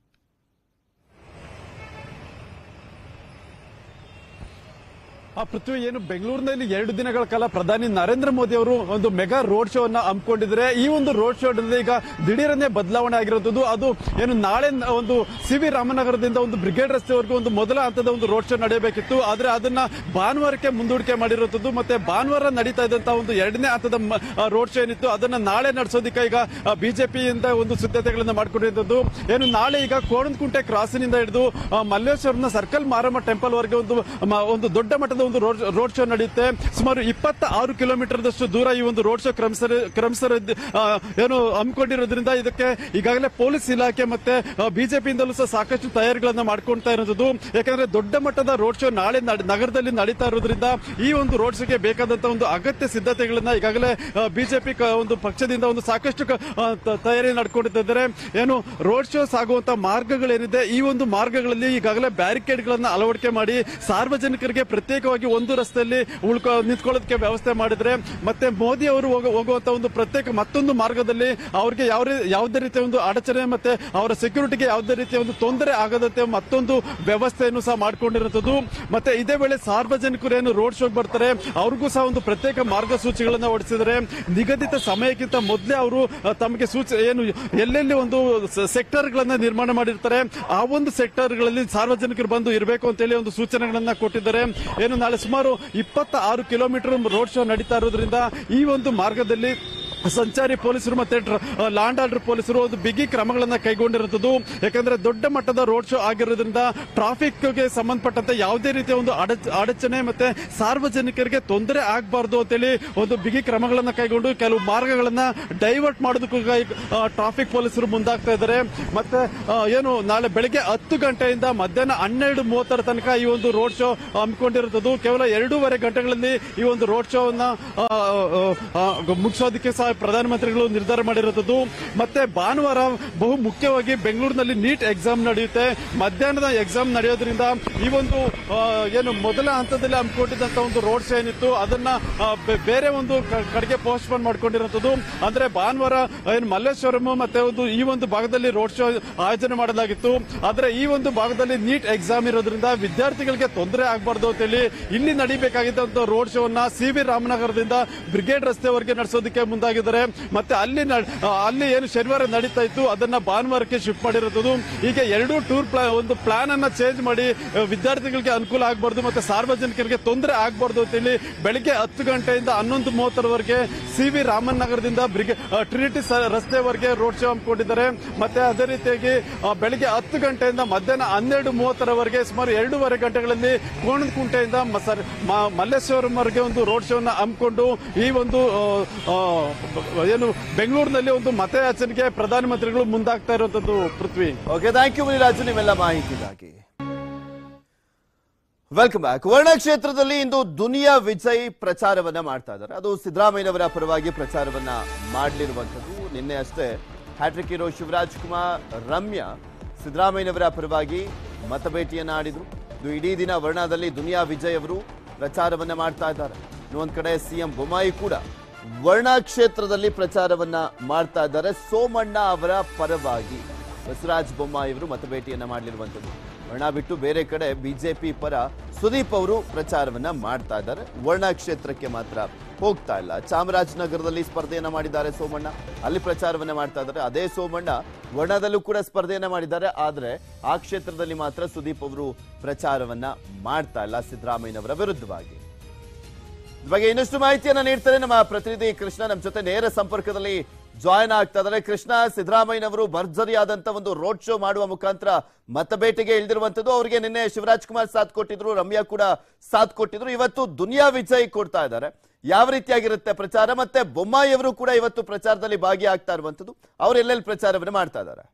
ಆ ಪೃಥ್ವಿ ಏನು ಬೆಂಗಳೂರಿನಲ್ಲಿ ಎರಡು ದಿನಗಳ ಕಾಲ ಪ್ರಧಾನಿ ನರೇಂದ್ರ ಮೋದಿ ಅವರು ಒಂದು ಮೆಗಾ ರೋಡ್ ಶೋ ಅನ್ನ ಹಮ್ಮಿಕೊಂಡಿದ್ದಾರೆ ಈ ಒಂದು ರೋಡ್ ಶೋ ಈಗ ದಿಢೀರನ್ನೇ ಬದಲಾವಣೆ ಆಗಿರೋದು ಅದು ಏನು ನಾಳೆ ನ- ಒಂದು ಸಿ ವಿ ರಾಮನಗರದಿಂದ ಒಂದು ಬ್ರಿಗೇಡ್ ರಸ್ತೆವರೆಗೂ ಒಂದು ಮೊದಲ ಹಂತದ ಒಂದು ರೋಡ್ ಶೋ ನಡೆಯಬೇಕಿತ್ತು ಆದ್ರೆ ಅದನ್ನ ಭಾನುವಾರಕ್ಕೆ ಮುಂದೂಡಿಕೆ ಮಾಡಿರೋದು ಮತ್ತೆ ಭಾನುವಾರ ನಡೀತಾ ಇದ್ದಂತಹ ಒಂದು ಎರಡನೇ ಹಂತದ ರೋಡ್ ಶೋ ಏನಿತ್ತು ಅದನ್ನ ನಾಳೆ ನಡೆಸೋದಕ್ಕೆ ಈಗ ಬಿಜೆಪಿಯಿಂದ ಒಂದು ಸಿದ್ಧತೆಗಳನ್ನ ಮಾಡ್ಕೊಂಡಿರೋದು ಏನು ನಾಳೆ ಈಗ ಕೋಣಂದಕುಂಟೆ ಕ್ರಾಸಿನಿಂದ ಹಿಡಿದು ಆ, ಮಲ್ಲೇಶ್ವರಂನ ಸರ್ಕಲ್ ಮಾರಮ್ಮ ಟೆಂಪಲ್ ವರೆಗೆ ಒಂದು ಮ- ಒಂದು ದೊಡ್ಡ ಮಟ್ಟದ ಒಂದು ರೋಡ್ ರೋಡ್ ಶೋ ನಡೆಯುತ್ತೆ ಸುಮಾರು ಇಪ್ಪತ್ತ ಆರು ಕಿಲೋಮೀಟರ್ ದಷ್ಟು ದೂರ ಈ ಒಂದು ರೋಡ್ ಶೋ ಕ್ರಮಸರ ಕ್ರಮಸರ ಆ, ಏನು ಹಮ್ಮಿಕೊಂಡಿರೋದ್ರಿಂದ ಇದಕ್ಕೆ ಈಗಾಗಲೇ ಪೊಲೀಸ್ ಇಲಾಖೆ ಮತ್ತೆ ಬಿಜೆಪಿಯಿಂದಲೂ ಸಹ ಸಾಕಷ್ಟು ತಯಾರಿಗಳನ್ನ ಮಾಡ್ಕೊಳ್ತಾ ಇರೋದು ಯಾಕಂದ್ರೆ ದೊಡ್ಡ ಮಟ್ಟದ ರೋಡ್ ಶೋ ನಾಳೆ ನಡ್- ನಗರದಲ್ಲಿ ನಡೀತಾ ಇರೋದ್ರಿಂದ ಈ ಒಂದು ರೋಡ್ ಶೋಗೆ ಬೇಕಾದಂತ ಒಂದು ಅಗತ್ಯ ಸಿದ್ಧತೆಗಳನ್ನ ಈಗಾಗಲೇ ಬಿಜೆಪಿ ಒಂದು ಪಕ್ಷದಿಂದ ಒಂದು ಸಾಕಷ್ಟು ಕ- ಆ, ತ- ತಯಾರಿ ನಡ್ಕೊಂಡಿದ್ದಾರೆ ಏನು ರೋಡ್ ಶೋ ಸಾಗುವಂತ ಮಾರ್ಗಗಳೇನಿದೆ ಈ ಒಂದು ಮಾರ್ಗಗಳಲ್ಲಿ ಈಗಾಗಲೇ ಬ್ಯಾರಿಕೇಡ್ ಗಳನ್ನ ಅಳವಡಿಕೆ ಮಾಡಿ ಸಾರ್ವಜನಿಕರಿಗೆ ಪ್ರತ್ಯೇಕವಾಗಿ ಒಂದು ರಸ್ತೆಯಲ್ಲಿ ಉಳ್ಕೊ ನಿಂತ್ಕೊಳ್ಳೋದಕ್ಕೆ ವ್ಯವಸ್ಥೆ ಮಾಡಿದ್ರೆ ಮತ್ತೆ ಮೋದಿ ಅವರು ಹೋಗು- ಹೋಗುವಂತ ಒಂದು ಪ್ರತ್ಯೇಕ ಮತ್ತೊಂದು ಮಾರ್ಗದಲ್ಲಿ ಅವ್ರಿಗೆ ಯಾವ ರೀ- ಯಾವುದೇ ರೀತಿಯ ಒಂದು ಅಡಚಣೆ ಮತ್ತೆ ಅವರ ಸೆಕ್ಯೂರಿಟಿಗೆ ಯಾವುದೇ ರೀತಿಯ ಒಂದು ತೊಂದರೆ ಆಗದಂತೆ ಮತ್ತೊಂದು ವ್ಯವಸ್ಥೆಯನ್ನು ಸಹ ಮಾಡ್ಕೊಂಡಿರುವಂತದ್ದು ಮತ್ತೆ ಇದೇ ವೇಳೆ ಸಾರ್ವಜನಿಕರು ಏನು ರೋಡ್ ಶೋಗೆ ಬರ್ತಾರೆ ಅವ್ರಿಗೂ ಸಹ ಒಂದು ಪ್ರತ್ಯೇಕ ಮಾರ್ಗಸೂಚಿಗಳನ್ನ ಹೊರಡಿಸಿದರೆ ನಿಗದಿತ ಸಮಯಕ್ಕಿಂತ ಮೊದಲೇ ಅವರು ಅಹ್, ತಮಗೆ ಸೂಚ ಏನು ಎಲ್ಲೆಲ್ಲಿ ಒಂದು ಸೆಕ್ಟರ್ ಗಳನ್ನ ನಿರ್ಮಾಣ ಮಾಡಿರ್ತಾರೆ ಆ ಒಂದು ಸೆಕ್ಟರ್ ಗಳಲ್ಲಿ ಸಾರ್ವಜನಿಕರು ಬಂದು ಇರಬೇಕು ಅಂತೇಳಿ ಒಂದು ಸೂಚನೆಗಳನ್ನ ಕೊಟ್ಟಿದ್ದಾರೆ ಏನು ನಾಳೆ ಸುಮಾರು ಇಪ್ಪತ್ತ ಆರು ಕಿಲೋಮೀಟರ್ ರೋಡ್ ಶೋ ನಡೀತಾ ಇರೋದ್ರಿಂದ ಈ ಒಂದು ಮಾರ್ಗದಲ್ಲಿ ಸಂಚಾರಿ ಪೊಲೀಸರು ಮತ್ತೆ ಲಾಂಡ್ ಆರ್ಡರ್ ಪೊಲೀಸರು ಒಂದು ಬಿಗಿ ಕ್ರಮಗಳನ್ನ ಕೈಗೊಂಡಿರುತ್ತದೆ ಯಾಕಂದ್ರೆ ದೊಡ್ಡ ಮಟ್ಟದ ರೋಡ್ ಶೋ ಆಗಿರೋದ್ರಿಂದ ಟ್ರಾಫಿಕ್ ಗೆ ಸಂಬಂಧಪಟ್ಟಂತೆ ಯಾವುದೇ ರೀತಿಯ ಒಂದು ಅಡಚ- ಅಡಚಣೆ ಮತ್ತೆ ಸಾರ್ವಜನಿಕರಿಗೆ ತೊಂದರೆ ಆಗಬಾರ್ದು ಅಂತೇಳಿ ಒಂದು ಬಿಗಿ ಕ್ರಮಗಳನ್ನ ಕೈಗೊಂಡು ಕೆಲವು ಮಾರ್ಗಗಳನ್ನ ಡೈವರ್ಟ್ ಮಾಡೋದಕ್ಕೂ ಟ್ರಾಫಿಕ್ ಪೊಲೀಸರು ಮುಂದಾಗ್ತಾ ಇದ್ದಾರೆ ಮತ್ತೆ ಆ, ಏನು ನಾಳೆ ಬೆಳಗ್ಗೆ ಹತ್ತು ಗಂಟೆಯಿಂದ ಮಧ್ಯಾಹ್ನ ಹನ್ನೆರಡು ಮೂವತ್ತರ ತನಕ ಈ ಒಂದು ರೋಡ್ ಶೋ ಹಮ್ಮಿಕೊಂಡಿರುತ್ತದೆ ಕೇವಲ ಎರಡೂವರೆ ಗಂಟೆಗಳಲ್ಲಿ ಈ ಒಂದು ರೋಡ್ ಶೋ ಅನ್ನ ಆ, ಆ, ಆ, ಮುಗಿಸೋದಕ್ಕೆ ಸಹ ಪ್ರಧಾನಮಂತ್ರಿಗಳು ನಿರ್ಧಾರ ಮಾಡಿರುತ್ತದೆ ಮತ್ತೆ ಭಾನುವಾರ ಬಹು ಮುಖ್ಯವಾಗಿ ಬೆಂಗಳೂರಿನಲ್ಲಿ ನೀಟ್ ಎಕ್ಸಾಮ್ ನಡೆಯುತ್ತೆ ಮಧ್ಯಾಹ್ನದ ಎಕ್ಸಾಮ್ ನಡೆಯೋದ್ರಿಂದ ಈ ಒಂದು ಆ, ಏನು ಮೊದಲ ಹಂತದಲ್ಲಿ ಹಮ್ಮಿಕೊಂಡಿದ್ದಂತ ಒಂದು ರೋಡ್ ಶೋ ಏನಿತ್ತು ಅದನ್ನ ಆ, ಬೆ- ಬೇರೆ ಒಂದು ಕ- ಕಡೆಗೆ ಪೋಸ್ಟ್ ಪೋನ್ ಮಾಡ್ಕೊಂಡಿರುತ್ತದೆ ಅಂದ್ರೆ ಭಾನುವಾರ ಏನು ಮಲ್ಲೇಶ್ವರಂ ಮತ್ತೆ ಒಂದು ಈ ಒಂದು ಭಾಗದಲ್ಲಿ ರೋಡ್ ಶೋ ಆಯೋಜನೆ ಮಾಡಲಾಗಿತ್ತು ಆದ್ರೆ ಈ ಒಂದು ಭಾಗದಲ್ಲಿ ನೀಟ್ ಎಕ್ಸಾಮ್ ಇರೋದ್ರಿಂದ ವಿದ್ಯಾರ್ಥಿಗಳಿಗೆ ತೊಂದರೆ ಆಗಬಾರ್ದು ಅಂತೇಳಿ ಇಲ್ಲಿ ನಡಿಬೇಕಾಗಿದ್ದಂತ ರೋಡ್ ಶೋವನ್ನ ಸಿ ವಿ ರಾಮನಗರದಿಂದ ಬ್ರಿಗೇಡ್ ರಸ್ತೆವರೆಗೆ ನಡೆಸೋದಕ್ಕೆ ಮುಂದಾಗಿದ್ದಾರೆ ಮತ್ತೆ ಅಲ್ಲಿ ನಡ್- ಆ, ಅಲ್ಲಿ ಏನು ಶನಿವಾರ ನಡೀತಾ ಇತ್ತು ಅದನ್ನ ಭಾನುವಾರಕ್ಕೆ ಶಿಫ್ಟ್ ಮಾಡಿರೋದು ಈಗ ಎರಡೂ ಟೂರ್ ಪ್ಲಾನ್ ಒಂದು ಪ್ಲಾನ್ ಅನ್ನ ಚೇಂಜ್ ಮಾಡಿ ಆ, ವಿದ್ಯಾರ್ಥಿಗಳಿಗೆ ಅನುಕೂಲ ಆಗಬಾರ್ದು ಮತ್ತೆ ಸಾರ್ವಜನಿಕರಿಗೆ ತೊಂದರೆ ಆಗಬಾರ್ದು ಅಂತೇಳಿ ಬೆಳಿಗ್ಗೆ ಹತ್ತು ಗಂಟೆಯಿಂದ ಹನ್ನೊಂದು ಮೂವತ್ತರವರೆಗೆ ಸಿ ವಿ ರಾಮನ್ ನಗರದಿಂದ ಬ್ರಿಗೇ ಆ, ಟ್ರಿನಿಟಿ ಸ- ರಸ್ತೆವರೆಗೆ ರೋಡ್ ಶೋ ಹಮ್ಮಿಕೊಂಡಿದ್ದಾರೆ ಮತ್ತೆ ಅದೇ ರೀತಿಯಾಗಿ ಆ, ಬೆಳಿಗ್ಗೆ ಹತ್ತು ಗಂಟೆಯಿಂದ ಮಧ್ಯಾಹ್ನ ಹನ್ನೆರಡು ಮೂವತ್ತರವರೆಗೆ ಸುಮಾರು ಎರಡೂವರೆ ಗಂಟೆಗಳಲ್ಲಿ ಕೋಣದಕುಂಟೆಯಿಂದ ಮ- ಸರ್- ಮ- ಮಲ್ಲೇಶ್ವರಂವರೆಗೆ ಒಂದು ರೋಡ್ ಶೋನ ಹಮ್ಮಿಕೊಂಡು ಈ ಒಂದು ಆ, ಆ, ಏನು ಬೆಂಗಳೂರಿನಲ್ಲಿ ಒಂದು ಮತಯಾಚನೆಗೆ ಪ್ರಧಾನಮಂತ್ರಿಗಳು ಮುಂದಾಗ್ತಾ ಇರುವಂತದ್ದು Prithvi okay thank you Muniraju ನಿಮ್ಮೆಲ್ಲ ಮಾಹಿತಿಗಾಗಿ ವೆಲ್ಕಮ್ ಬ್ಯಾಕ್ ವರ್ಣ ಕ್ಷೇತ್ರದಲ್ಲಿ ಇಂದು ದುನಿಯಾ ವಿಜಯ್ ಪ್ರಚಾರವನ್ನ ಮಾಡ್ತಾ ಇದ್ದಾರೆ ಅದು ಸಿದ್ದರಾಮಯ್ಯನವರ ಪರವಾಗಿ ಪ್ರಚಾರವನ್ನ ಮಾಡಲಿರುವಂಥದ್ದು ನಿನ್ನೆ ಅಷ್ಟೇ ಹ್ಯಾಟ್ರಿಕ್ ಹೀರೋ ಶಿವರಾಜ್ ಕುಮಾರ್ ರಮ್ಯಾ ಸಿದ್ದರಾಮಯ್ಯನವರ ಪರವಾಗಿ ಮತಭೇಟಿಯನ್ನ ಆಡಿದ್ರು ಇದು ಇಡೀ ದಿನ ವರ್ಣದಲ್ಲಿ ದುನಿಯಾ ವಿಜಯ್ ಅವರು ಪ್ರಚಾರವನ್ನ ಮಾಡ್ತಾ ಇದ್ದಾರೆ ಇನ್ನೊಂದ್ ಕಡೆ ಸಿಎಂ ಬೊಮ್ಮಾಯಿ ಕೂಡ ವರ್ಣ ಕ್ಷೇತ್ರದಲ್ಲಿ ಪ್ರಚಾರವನ್ನ ಮಾಡ್ತಾ ಇದ್ದಾರೆ ಸೋಮಣ್ಣ ಅವರ ಪರವಾಗಿ ಬಸವರಾಜ ಬೊಮ್ಮಾಯಿ ಅವರು ಮತಭೇಟಿಯನ್ನ ಮಾಡಲಿರುವಂಥದ್ದು ವರ್ಣ ಬಿಟ್ಟು ಬೇರೆ ಕಡೆ ಬಿಜೆಪಿ ಪರ ಸುದೀಪ್ ಅವರು ಪ್ರಚಾರವನ್ನ ಮಾಡ್ತಾ ಇದ್ದಾರೆ ವರ್ಣ ಕ್ಷೇತ್ರಕ್ಕೆ ಮಾತ್ರ ಹೋಗ್ತಾ ಇಲ್ಲ ಚಾಮರಾಜನಗರದಲ್ಲಿ ಸ್ಪರ್ಧೆಯನ್ನ ಮಾಡಿದ್ದಾರೆ ಸೋಮಣ್ಣ ಅಲ್ಲಿ ಪ್ರಚಾರವನ್ನ ಮಾಡ್ತಾ ಇದ್ದಾರೆ ಅದೇ ಸೋಮಣ್ಣ ವರ್ಣದಲ್ಲೂ ಕೂಡ ಸ್ಪರ್ಧೆಯನ್ನ ಮಾಡಿದ್ದಾರೆ ಆದ್ರೆ ಆ ಕ್ಷೇತ್ರದಲ್ಲಿ ಮಾತ್ರ ಸುದೀಪ್ ಅವರು ಪ್ರಚಾರವನ್ನ ಮಾಡ್ತಾ ಇಲ್ಲ ಸಿದ್ದರಾಮಯ್ಯನವರ ವಿರುದ್ಧವಾಗಿ ಇದ್ರ ಬಗ್ಗೆ ಇನ್ನಷ್ಟು ಮಾಹಿತಿಯನ್ನ ನೀಡ್ತಾರೆ ನಮ್ಮ ಪ್ರತಿನಿಧಿ ಕೃಷ್ಣ ನಮ್ಮ ಜೊತೆ ನೇರ ಸಂಪರ್ಕದಲ್ಲಿ ಜಾಯ್ನ್ ಆಗ್ತಾ ಇದ್ದಾರೆ ಕೃಷ್ಣ ಸಿದ್ದರಾಮಯ್ಯನವರು ಭರ್ಜರಿಯಾದಂತ ಒಂದು ರೋಡ್ ಶೋ ಮಾಡುವ ಮುಖಾಂತರ ಮತಬೇಟೆಗೆ ಇಳಿದಿರುವಂತದ್ದು ಅವರಿಗೆ ನಿನ್ನೆ ಶಿವರಾಜ್ ಕುಮಾರ್ ಸಾಥ್ ಕೊಟ್ಟಿದ್ರು ರಮ್ಯಾ ಕೂಡ ಸಾಥ್ ಕೊಟ್ಟಿದ್ರು ಇವತ್ತು ದುನಿಯಾ ವಿಜಯ್ ಕೊಡ್ತಾ ಇದ್ದಾರೆ ಯಾವ ರೀತಿಯಾಗಿರುತ್ತೆ ಪ್ರಚಾರ ಮತ್ತೆ ಬೊಮ್ಮಾಯಿಯವರು ಕೂಡ ಇವತ್ತು ಪ್ರಚಾರದಲ್ಲಿ ಭಾಗಿಯಾಗ್ತಾ ಇರುವಂತದ್ದು ಅವ್ರು ಎಲ್ಲೆಲ್ಲಿ ಪ್ರಚಾರವನ್ನು ಮಾಡ್ತಾ ಇದ್ದಾರೆ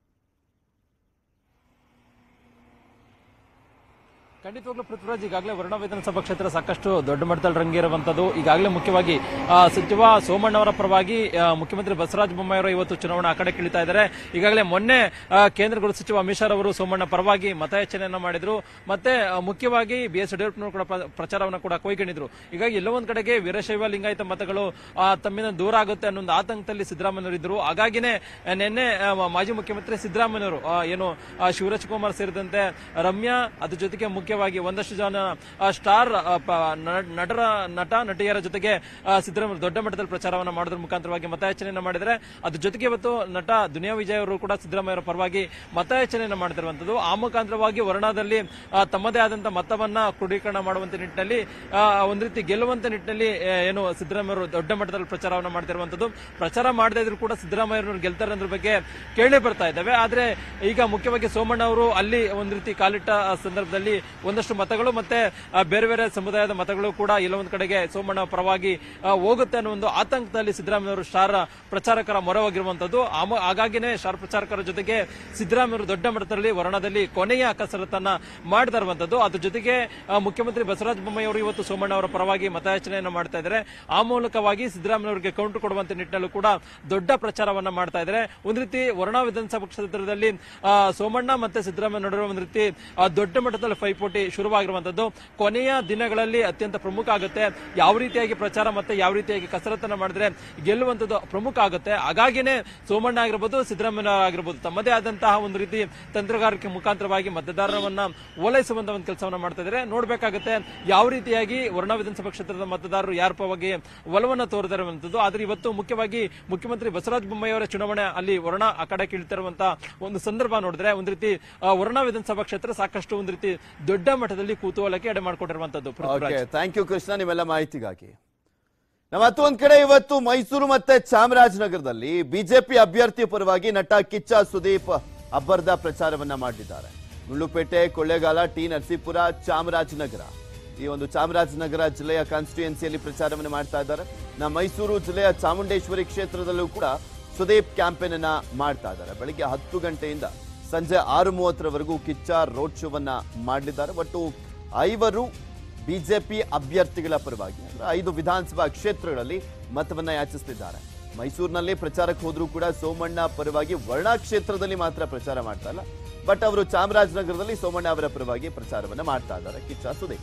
ಖಂಡಿತವಾಗ್ಲೂ ಪೃಥ್ವಿರಾಜ್ ಈಗಾಗಲೇ ವರ್ಣ ವಿಧಾನಸಭಾ ಕ್ಷೇತ್ರ ಸಾಕಷ್ಟು ದೊಡ್ಡ ಮಟ್ಟದಲ್ಲಿ ರಂಗೇರುವಂತದ್ದು ಈಗಾಗಲೇ ಮುಖ್ಯವಾಗಿ ಆ, ಸಚಿವ ಸೋಮಣ್ಣ ಅವರ ಪರವಾಗಿ ಆ, ಮುಖ್ಯಮಂತ್ರಿ ಬಸವರಾಜ ಬೊಮ್ಮಾಯಿ ಅವರು ಇವತ್ತು ಚುನಾವಣಾ ಅಖಾಡೆ ಇಳಿತಾ ಇದ್ದಾರೆ ಈಗಾಗಲೇ ಮೊನ್ನೆ ಆ, ಕೇಂದ್ರ ಗೃಹ ಸಚಿವ ಅಮಿತ್ ಶಾ ಅವರು ಸೋಮಣ್ಣ ಪರವಾಗಿ ಮತಯಾಚನೆಯನ್ನ ಮಾಡಿದ್ರು ಮತ್ತೆ ಆ, ಮುಖ್ಯವಾಗಿ ಬಿ ಎಸ್ ಯಡಿಯೂರಪ್ಪನವರು ಕೂಡ ಪ್ರ- ಪ್ರಚಾರವನ್ನು ಕೂಡ ಕೈಗೊಂಡಿದ್ರು ಹೀಗಾಗಿ ಎಲ್ಲೋ ಒಂದ್ ಕಡೆಗೆ ವೀರಶೈವ ಲಿಂಗಾಯತ ಮತಗಳು ಆ, ತಮ್ಮಿಂದ ದೂರ ಆಗುತ್ತೆ ಅನ್ನೋ ಒಂದು ಆತಂಕದಲ್ಲಿ ಸಿದ್ದರಾಮಯ್ಯವರು ಇದ್ರು ಹಾಗಾಗಿನೇ ಆ, ನಿನ್ನೆ ಆ, ಮಾಜಿ ಮುಖ್ಯಮಂತ್ರಿ ಸಿದ್ದರಾಮಯ್ಯವರು ಆ, ಏನು ಆ, ಶಿವರಾಜ್ ಕುಮಾರ್ ಸೇರಿದಂತೆ ರಮ್ಯಾ ಅದ್ರ ಜೊತೆಗೆ ಮುಖ್ಯವಾಗಿ ಒಂದಷ್ಟು ಜನ ಆ, ಸ್ಟಾರ್ ಆ, ಪ- ನ- ನಟರ ನಟ ನಟಿಯರ ಜೊತೆಗೆ ಆ, ಸಿದ್ದರಾಮಯ್ಯ ದೊಡ್ಡ ಮಟ್ಟದಲ್ಲಿ ಪ್ರಚಾರವನ್ನು ಮಾಡೋದ್ರ ಮುಖಾಂತರವಾಗಿ ಮತಯಾಚನೆಯನ್ನ ಮಾಡಿದರೆ ಅದ್ರ ಜೊತೆಗೆ ಇವತ್ತು ನಟ ದುನಿಯಾ ವಿಜಯ್ ಅವರು ಕೂಡ ಸಿದ್ದರಾಮಯ್ಯ ಅವರ ಪರವಾಗಿ ಮತಯಾಚನೆಯನ್ನ ಮಾಡ್ತಿರುವಂತದ್ದು ಆ ಮುಖಾಂತರವಾಗಿ ವರ್ಣದಲ್ಲಿ ಆ, ತಮ್ಮದೇ ಆದಂತ ಮತವನ್ನ ಕ್ರೋಢೀಕರಣ ಮಾಡುವಂತ ನಿಟ್ಟಿನಲ್ಲಿ ಆ, ಒಂದ್ ರೀತಿ ಗೆಲ್ಲುವಂತ ನಿಟ್ಟಿನಲ್ಲಿ ಆ, ಏನು ಸಿದ್ದರಾಮಯ್ಯ ಅವರು ದೊಡ್ಡ ಮಟ್ಟದಲ್ಲಿ ಪ್ರಚಾರವನ್ನು ಮಾಡ್ತಿರುವಂತದ್ದು ಪ್ರಚಾರ ಮಾಡದೇ ಇದ್ರು ಕೂಡ ಸಿದ್ದರಾಮಯ್ಯ ಅವರು ಗೆಲ್ತಾರೆ ಅನ್ನೋದ್ರ ಬಗ್ಗೆ ಕೇಳಿ ಬರ್ತಾ ಇದ್ದಾವೆ ಆದ್ರೆ ಈಗ ಮುಖ್ಯವಾಗಿ ಸೋಮಣ್ಣ ಅವರು ಅಲ್ಲಿ ಒಂದ್ ರೀತಿ ಕಾಲಿಟ್ಟ ಆ ಸಂದರ್ಭದಲ್ಲಿ ಒಂದಷ್ಟು ಮತಗಳು ಮತ್ತೆ ಆ, ಬೇರೆ ಬೇರೆ ಸಮುದಾಯದ ಮತಗಳು ಕೂಡ ಎಲ್ಲ ಒಂದ್ ಕಡೆಗೆ ಸೋಮಣ್ಣ ಪರವಾಗಿ ಆ, ಹೋಗುತ್ತೆ ಅನ್ನೋ ಒಂದು ಆತಂಕದಲ್ಲಿ ಸಿದ್ದರಾಮಯ್ಯ ಅವರು ಸ್ಟಾರ್ ಪ್ರಚಾರಕರ ಮೊರೆ ಹೋಗಿರುವಂತದ್ದು ಆಮ- ಹಾಗಾಗಿನೇ ಸ್ಟಾರ್ ಪ್ರಚಾರಕರ ಜೊತೆಗೆ ಸಿದ್ದರಾಮಯ್ಯ ಅವರು ದೊಡ್ಡ ಮಟ್ಟದಲ್ಲಿ ವರ್ಣದಲ್ಲಿ ಕೊನೆಯ ಕಸರತ್ತನ್ನ ಮಾಡ್ತಾ ಇರುವಂತದ್ದು ಅದ್ರ ಜೊತೆಗೆ ಆ, ಮುಖ್ಯಮಂತ್ರಿ ಬಸವರಾಜ ಬೊಮ್ಮಾಯಿ ಅವರು ಇವತ್ತು ಸೋಮಣ್ಣ ಅವರ ಪರವಾಗಿ ಮತಯಾಚನೆಯನ್ನು ಮಾಡ್ತಾ ಇದ್ದಾರೆ ಆ ಮೂಲಕವಾಗಿ ಸಿದ್ದರಾಮಯ್ಯ ಅವರಿಗೆ ಕೌಂಟರ್ ಕೊಡುವಂತ ನಿಟ್ಟಿನಲ್ಲೂ ಕೂಡ ದೊಡ್ಡ ಪ್ರಚಾರವನ್ನ ಮಾಡ್ತಾ ಇದ್ದಾರೆ ಒಂದ್ ರೀತಿ ವರ್ಣ ವಿಧಾನಸಭಾ ಕ್ಷೇತ್ರದಲ್ಲಿ ಆ, ಸೋಮಣ್ಣ ಮತ್ತೆ ಸಿದ್ದರಾಮಯ್ಯ ನಡುವೆ ಒಂದ್ ರೀತಿ ಆ, ದೊಡ್ಡ ಮಟ್ಟದಲ್ಲಿ ಪೈಪೋಟಿ ಶುರುವಾಗಿರುವಂತದ್ದು ಕೊನೆಯ ದಿನಗಳಲ್ಲಿ ಅತ್ಯಂತ ಪ್ರಮುಖ ಆಗುತ್ತೆ ಯಾವ ರೀತಿಯಾಗಿ ಪ್ರಚಾರ ಮತ್ತೆ ಯಾವ ರೀತಿಯಾಗಿ ಕಸರತ್ತನ್ನ ಮಾಡಿದ್ರೆ ಗೆಲ್ಲುವಂತದ್ದು ಪ್ರಮುಖ ಆಗುತ್ತೆ ಹಾಗಾಗಿನೇ ಸೋಮಣ್ಣ ಆಗಿರ್ಬೋದು ಸಿದ್ದರಾಮಯ್ಯ ಆಗಿರ್ಬೋದು ತಮ್ಮದೇ ಆದಂತಹ ಒಂದು ರೀತಿ ತಂತ್ರಗಾರಿಕೆ ಮುಖಾಂತರವಾಗಿ ಮತದಾರರನ್ನ ಓಲೈಸುವಂತ ಒಂದು ಕೆಲಸವನ್ನ ಮಾಡ್ತಾ ಇದ್ದಾರೆ ನೋಡ್ಬೇಕಾಗುತ್ತೆ ಯಾವ ರೀತಿಯಾಗಿ ವರ್ಣ ವಿಧಾನಸಭಾ ಕ್ಷೇತ್ರದ ಮತದಾರರು ಯಾರ ಪರವಾಗಿ ಒಲವನ್ನ ತೋರಿದಿರುವಂತದ್ದು ಆದ್ರೆ ಇವತ್ತು ಮುಖ್ಯವಾಗಿ ಮುಖ್ಯಮಂತ್ರಿ ಬಸವರಾಜ ಬೊಮ್ಮಾಯಿ ಅವರ ಚುನಾವಣೆ ಅಲ್ಲಿ ವರ್ಣ ಅಖಾಡೆ ಕೀಳ್ತಿರುವಂತ ಒಂದು ಸಂದರ್ಭ ನೋಡಿದ್ರೆ ಒಂದು ರೀತಿ ಆ, ವರ್ಣ ವಿಧಾನಸಭಾ ಕ್ಷೇತ್ರ ಸಾಕಷ್ಟು ಒಂದು ರೀತಿ ದೊಡ್ಡ ಮಟ್ಟದಲ್ಲಿ ಕುತೂಹಲಕ್ಕೆ ಎಡೆ ಮಾಡಿಕೊಂಡಿರುವಂತದ್ದು Prithviraj. Okay thank you Krishna ನಿಮ್ಮೆಲ್ಲ ಮಾಹಿತಿಗಾಗಿ ನಮ್ಮ ಮತ್ತೊಂದ್ ಕಡೆ ಇವತ್ತು ಮೈಸೂರು ಮತ್ತೆ ಚಾಮರಾಜನಗರದಲ್ಲಿ ಬಿಜೆಪಿ ಅಭ್ಯರ್ಥಿ ಪರವಾಗಿ ನಟ ಕಿಚ್ಚ ಸುದೀಪ್ ಅಬ್ಬರದ ಪ್ರಚಾರವನ್ನ ಮಾಡಿದ್ದಾರೆ ಮುಳ್ಳುಪೇಟೆ ಕೊಳ್ಳೇಗಾಲ ಟಿ ನರಸೀಪುರ ಚಾಮರಾಜನಗರ ಈ ಒಂದು ಚಾಮರಾಜನಗರ ಜಿಲ್ಲೆಯ ಕಾನ್ಸ್ಟಿಟ್ಯೂಯೆನ್ಸಿಯಲ್ಲಿ ಪ್ರಚಾರವನ್ನು ಮಾಡ್ತಾ ಇದ್ದಾರೆ ನಮ್ಮ ಮೈಸೂರು ಜಿಲ್ಲೆಯ ಚಾಮುಂಡೇಶ್ವರಿ ಕ್ಷೇತ್ರದಲ್ಲೂ ಕೂಡ ಸುದೀಪ್ ಕ್ಯಾಂಪೇನ್ ಅನ್ನ ಮಾಡ್ತಾ ಇದ್ದಾರೆ ಬೆಳಿಗ್ಗೆ ಹತ್ತು ಗಂಟೆಯಿಂದ ಸಂಜೆ ಆರು ಮೂವತ್ತರವರೆಗೂ ಕಿಚ್ಚ ರೋಡ್ ಶೋವನ್ನ ಮಾಡಲಿದ್ದಾರೆ ಒಟ್ಟು ಐವರು ಬಿಜೆಪಿ ಅಭ್ಯರ್ಥಿಗಳ ಪರವಾಗಿ ಅಂದ್ರೆ ಐದು ವಿಧಾನಸಭಾ ಕ್ಷೇತ್ರಗಳಲ್ಲಿ ಮತವನ್ನ ಯಾಚಿಸುತ್ತಿದ್ದಾರೆ ಮೈಸೂರಿನಲ್ಲಿ ಪ್ರಚಾರಕ್ಕೆ ಹೋದ್ರೂ ಕೂಡ ಸೋಮಣ್ಣ ಪರವಾಗಿ ವರ್ಣಾ ಕ್ಷೇತ್ರದಲ್ಲಿ ಮಾತ್ರ ಪ್ರಚಾರ ಮಾಡ್ತಾ ಇಲ್ಲ ಬಟ್ ಅವರು ಚಾಮರಾಜನಗರದಲ್ಲಿ ಸೋಮಣ್ಣ ಅವರ ಪರವಾಗಿ ಪ್ರಚಾರವನ್ನ ಮಾಡ್ತಾ ಇದ್ದಾರೆ ಕಿಚ್ಚ ಸುದೀಪ್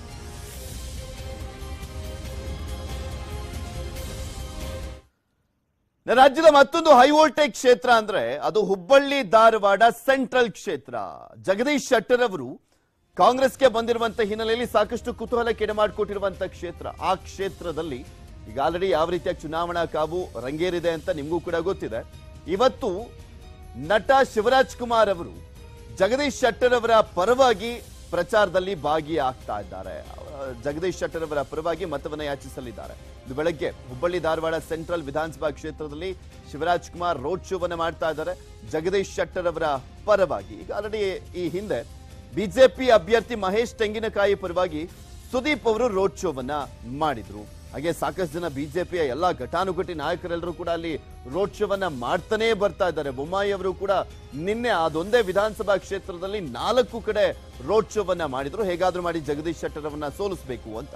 ರಾಜ್ಯದ ಮತ್ತೊಂದು ಹೈ ವೋಲ್ಟೇಜ್ ಕ್ಷೇತ್ರ ಅಂದ್ರೆ ಅದು ಹುಬ್ಬಳ್ಳಿ ಧಾರವಾಡ ಸೆಂಟ್ರಲ್ ಕ್ಷೇತ್ರ ಜಗದೀಶ್ ಶೆಟ್ಟರ್ ಅವರು ಕಾಂಗ್ರೆಸ್ಗೆ ಬಂದಿರುವಂತ ಹಿನ್ನೆಲೆಯಲ್ಲಿ ಸಾಕಷ್ಟು ಕುತೂಹಲಕ್ಕೆ ಮಾಡಿಕೊಟ್ಟಿರುವಂತ ಕ್ಷೇತ್ರ ಆ ಕ್ಷೇತ್ರದಲ್ಲಿ ಈಗ ಆಲ್ರೆಡಿ ಯಾವ ರೀತಿಯ ಚುನಾವಣಾ ಕಾವು ರಂಗೇರಿದೆ ಅಂತ ನಿಮಗೂ ಕೂಡ ಗೊತ್ತಿದೆ ಇವತ್ತು ನಟ ಶಿವರಾಜ್ ಕುಮಾರ್ ಅವರು ಜಗದೀಶ್ ಶೆಟ್ಟರ್ ಅವರ ಪರವಾಗಿ ಪ್ರಚಾರದಲ್ಲಿ ಭಾಗಿಯಾಗ್ತಾ ಇದ್ದಾರೆ ಅಹ್, ಜಗದೀಶ್ ಶೆಟ್ಟರ್ ಅವರ ಪರವಾಗಿ ಮತವನ್ನ ಯಾಚಿಸಲಿದ್ದಾರೆ ಇದು ಬೆಳಗ್ಗೆ ಹುಬ್ಬಳ್ಳಿ ಧಾರವಾಡ ಸೆಂಟ್ರಲ್ ವಿಧಾನಸಭಾ ಕ್ಷೇತ್ರದಲ್ಲಿ ಶಿವರಾಜ್ ಕುಮಾರ್ ರೋಡ್ ಶೋವನ್ನ ಮಾಡ್ತಾ ಇದ್ದಾರೆ ಜಗದೀಶ್ ಶೆಟ್ಟರ್ ಅವರ ಪರವಾಗಿ ಈಗ ಆಲ್ರೆಡಿ ಈ ಹಿಂದೆ ಬಿಜೆಪಿ ಅಭ್ಯರ್ಥಿ ಮಹೇಶ್ ತೆಂಗಿನಕಾಯಿ ಪರವಾಗಿ ಸುದೀಪ್ ಅವರು ರೋಡ್ ಶೋವನ್ನ ಮಾಡಿದ್ರು ಹಾಗೆ ಸಾಕಷ್ಟು ಜನ ಬಿಜೆಪಿಯ ಎಲ್ಲಾ ಘಟಾನುಘಟಿ ನಾಯಕರೆಲ್ಲರೂ ಕೂಡ ಅಲ್ಲಿ ರೋಡ್ ಶೋವನ್ನ ಮಾಡ್ತಾನೇ ಬರ್ತಾ ಇದ್ದಾರೆ ಬೊಮ್ಮಾಯಿ ಅವರು ಕೂಡ ನಿನ್ನೆ ಅದೊಂದೇ ವಿಧಾನಸಭಾ ಕ್ಷೇತ್ರದಲ್ಲಿ ನಾಲ್ಕು ಕಡೆ ರೋಡ್ ಶೋವನ್ನ ಮಾಡಿದ್ರು ಹೇಗಾದ್ರೂ ಮಾಡಿ ಜಗದೀಶ್ ಶೆಟ್ಟರ್ ಅವರನ್ನ ಸೋಲಿಸಬೇಕು ಅಂತ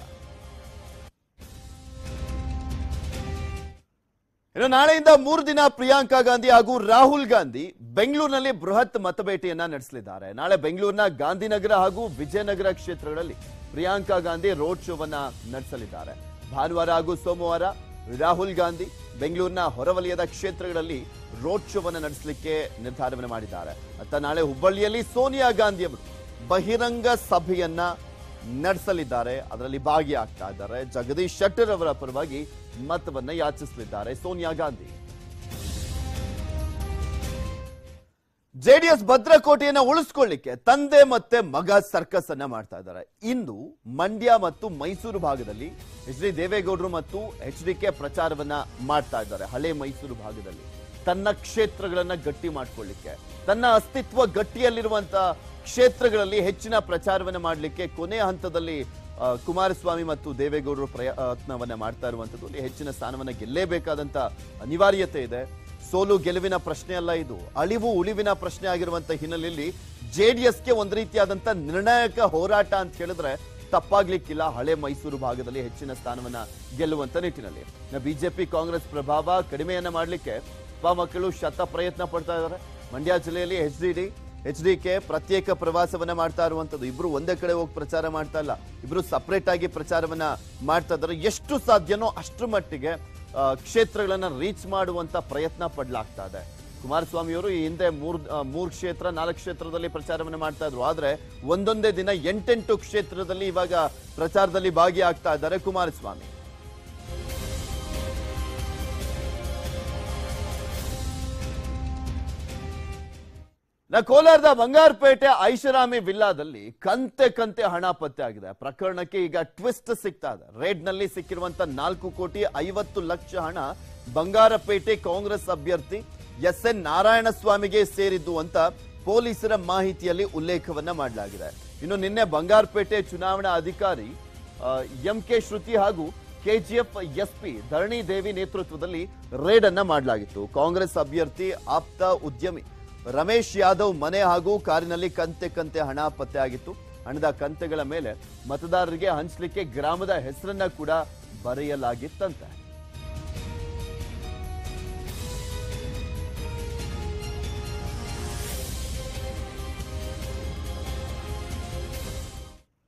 ಇನ್ನು ನಾಳೆಯಿಂದ ಮೂರು ದಿನ ಪ್ರಿಯಾಂಕಾ ಗಾಂಧಿ ಹಾಗೂ ರಾಹುಲ್ ಗಾಂಧಿ ಬೆಂಗಳೂರಿನಲ್ಲಿ ಬೃಹತ್ ಮತಬೇಟೆಯನ್ನ ನಡೆಸಲಿದ್ದಾರೆ ನಾಳೆ ಬೆಂಗಳೂರಿನ ಗಾಂಧಿನಗರ ಹಾಗೂ ವಿಜಯನಗರ ಕ್ಷೇತ್ರಗಳಲ್ಲಿ ಪ್ರಿಯಾಂಕಾ ಗಾಂಧಿ ರೋಡ್ ಶೋವನ್ನ ನಡೆಸಲಿದ್ದಾರೆ ಭಾನುವಾರ ಹಾಗೂ ಸೋಮವಾರ ರಾಹುಲ್ ಗಾಂಧಿ ಬೆಂಗಳೂರಿನ ಹೊರವಲಯದ ಕ್ಷೇತ್ರಗಳಲ್ಲಿ ರೋಡ್ ಶೋವನ್ನ ನಡೆಸಲಿಕ್ಕೆ ನಿರ್ಧಾರವನ್ನು ಮಾಡಿದ್ದಾರೆ ಅತ್ತ ನಾಳೆ ಹುಬ್ಬಳ್ಳಿಯಲ್ಲಿ ಸೋನಿಯಾ ಗಾಂಧಿ ಅವರು ಬಹಿರಂಗ ಸಭೆಯನ್ನ ನಡೆಸಲಿದ್ದಾರೆ ಅದರಲ್ಲಿ ಭಾಗಿಯಾಗ್ತಾ ಇದ್ದಾರೆ ಜಗದೀಶ್ ಶೆಟ್ಟರ್ ಅವರ ಪರವಾಗಿ ಮತವನ್ನ ಯಾಚಿಸಲಿದ್ದಾರೆ ಸೋನಿಯಾ ಗಾಂಧಿ ಜೆಡಿಎಸ್ ಭದ್ರಕೋಟೆಯನ್ನ ಉಳಿಸ್ಕೊಳ್ಳಿಕ್ಕೆ ತಂದೆ ಮತ್ತೆ ಮಗ ಸರ್ಕಸ್ ಅನ್ನ ಮಾಡ್ತಾ ಇದ್ದಾರೆ ಇಂದು ಮಂಡ್ಯ ಮತ್ತು ಮೈಸೂರು ಭಾಗದಲ್ಲಿ ಎಚ್ ಡಿ ದೇವೇಗೌಡರು ಮತ್ತು ಎಚ್ ಡಿ ಕೆ ಪ್ರಚಾರವನ್ನ ಮಾಡ್ತಾ ಇದ್ದಾರೆ ಹಳೆ ಮೈಸೂರು ಭಾಗದಲ್ಲಿ ತನ್ನ ಕ್ಷೇತ್ರಗಳನ್ನ ಗಟ್ಟಿ ಮಾಡ್ಕೊಳ್ಳಿಕ್ಕೆ ತನ್ನ ಅಸ್ತಿತ್ವ ಗಟ್ಟಿಯಲ್ಲಿರುವಂತ ಕ್ಷೇತ್ರಗಳಲ್ಲಿ ಹೆಚ್ಚಿನ ಪ್ರಚಾರವನ್ನ ಮಾಡಲಿಕ್ಕೆ ಕೊನೆಯ ಹಂತದಲ್ಲಿ ಆ, ಕುಮಾರಸ್ವಾಮಿ ಮತ್ತು ದೇವೇಗೌಡರು ಪ್ರಯತ್ನವನ್ನ ಮಾಡ್ತಾ ಇರುವಂತದ್ದು ಅಲ್ಲಿ ಹೆಚ್ಚಿನ ಸ್ಥಾನವನ್ನ ಗೆಲ್ಲೇಬೇಕಾದಂತ ಅನಿವಾರ್ಯತೆ ಇದೆ ಸೋಲು ಗೆಲುವಿನ ಪ್ರಶ್ನೆ ಅಲ್ಲ ಇದು ಅಳಿವು ಉಳಿವಿನ ಪ್ರಶ್ನೆ ಆಗಿರುವಂತ ಹಿನ್ನೆಲೆಯಲ್ಲಿ ಜೆಡಿಎಸ್ಗೆ ಒಂದು ರೀತಿಯಾದಂತ ನಿರ್ಣಾಯಕ ಹೋರಾಟ ಅಂತ ಹೇಳಿದ್ರೆ ತಪ್ಪಾಗ್ಲಿಕ್ಕಿಲ್ಲ ಹಳೆ ಮೈಸೂರು ಭಾಗದಲ್ಲಿ ಹೆಚ್ಚಿನ ಸ್ಥಾನವನ್ನ ಗೆಲ್ಲುವಂತ ನಿಟ್ಟಿನಲ್ಲಿ ಬಿಜೆಪಿ ಕಾಂಗ್ರೆಸ್ ಪ್ರಭಾವ ಕಡಿಮೆಯನ್ನ ಮಾಡಲಿಕ್ಕೆ ಅಪ್ಪ ಮಕ್ಕಳು ಶತ ಪ್ರಯತ್ನ ಪಡ್ತಾ ಇದ್ದಾರೆ ಮಂಡ್ಯ ಜಿಲ್ಲೆಯಲ್ಲಿ H D D H D K ಪ್ರತ್ಯೇಕ ಪ್ರವಾಸವನ್ನ ಮಾಡ್ತಾ ಇರುವಂತದ್ದು ಇಬ್ರು ಒಂದೇ ಕಡೆ ಹೋಗಿ ಪ್ರಚಾರ ಮಾಡ್ತಾ ಇಲ್ಲ ಇಬ್ರು ಸಪರೇಟ್ ಆಗಿ ಪ್ರಚಾರವನ್ನ ಮಾಡ್ತಾ ಇದ್ದಾರೆ ಎಷ್ಟು ಸಾಧ್ಯನೋ ಅಷ್ಟರ ಮಟ್ಟಿಗೆ ಆ, ಕ್ಷೇತ್ರಗಳನ್ನ ರೀಚ್ ಮಾಡುವಂತ ಪ್ರಯತ್ನ ಪಡ್ಲಾಗ್ತಾ ಇದೆ ಕುಮಾರಸ್ವಾಮಿ ಅವರು ಈ ಹಿಂದೆ ಮೂರ್ ಆ, ಮೂರ್ ಕ್ಷೇತ್ರ ನಾಲ್ಕು ಕ್ಷೇತ್ರದಲ್ಲಿ ಪ್ರಚಾರವನ್ನ ಮಾಡ್ತಾ ಇದ್ರು ಆದ್ರೆ ಒಂದೊಂದೇ ದಿನ ಎಂಟೆಂಟು ಕ್ಷೇತ್ರದಲ್ಲಿ ಇವಾಗ ಪ್ರಚಾರದಲ್ಲಿ ಭಾಗಿಯಾಗ್ತಾ ಇದ್ದಾರೆ ಕುಮಾರಸ್ವಾಮಿ ನಾ ಕೋಲಾರದ ಬಂಗಾರಪೇಟೆ ಐಷಾರಾಮಿ ವಿಲ್ಲಾದಲ್ಲಿ ಕಂತೆ ಕಂತೆ ಹಣ ಪತ್ತೆ ಆಗಿದೆ ಪ್ರಕರಣಕ್ಕೆ ಈಗ ಟ್ವಿಸ್ಟ್ ಸಿಗ್ತಾ ಇದೆ ರೇಡ್ ನಲ್ಲಿ ಸಿಕ್ಕಿರುವಂತ ನಾಲ್ಕು ಕೋಟಿ ಐವತ್ತು ಲಕ್ಷ ಹಣ ಬಂಗಾರಪೇಟೆ ಕಾಂಗ್ರೆಸ್ ಅಭ್ಯರ್ಥಿ ಎಸ್ ಎನ್ ನಾರಾಯಣಸ್ವಾಮಿಗೆ ಸೇರಿದ್ದು ಅಂತ ಪೊಲೀಸರ ಮಾಹಿತಿಯಲ್ಲಿ ಉಲ್ಲೇಖವನ್ನ ಮಾಡಲಾಗಿದೆ ಇನ್ನು ನಿನ್ನೆ ಬಂಗಾರಪೇಟೆ ಚುನಾವಣಾ ಅಧಿಕಾರಿ ಎಂ ಕೆ ಶ್ರುತಿ ಹಾಗೂ ಕೆಜಿಎಫ್ ಎಸ್ಪಿ ಧರಣಿ ದೇವಿ ನೇತೃತ್ವದಲ್ಲಿ ರೇಡ್ ಅನ್ನ ಮಾಡಲಾಗಿತ್ತು ಕಾಂಗ್ರೆಸ್ ಅಭ್ಯರ್ಥಿ ಆಪ್ತ ಉದ್ಯಮಿ ರಮೇಶ್ ಯಾದವ್ ಮನೆ ಹಾಗೂ ಕಾರಿನಲ್ಲಿ ಕಂತೆ ಕಂತೆ ಹಣ ಪತ್ತೆ ಆಗಿತ್ತು ಹಣದ ಕಂತೆಗಳ ಮೇಲೆ ಮತದಾರರಿಗೆ ಹಂಚಲಿಕ್ಕೆ ಗ್ರಾಮದ ಹೆಸರನ್ನ ಕೂಡ ಬರೆಯಲಾಗಿತ್ತಂತೆ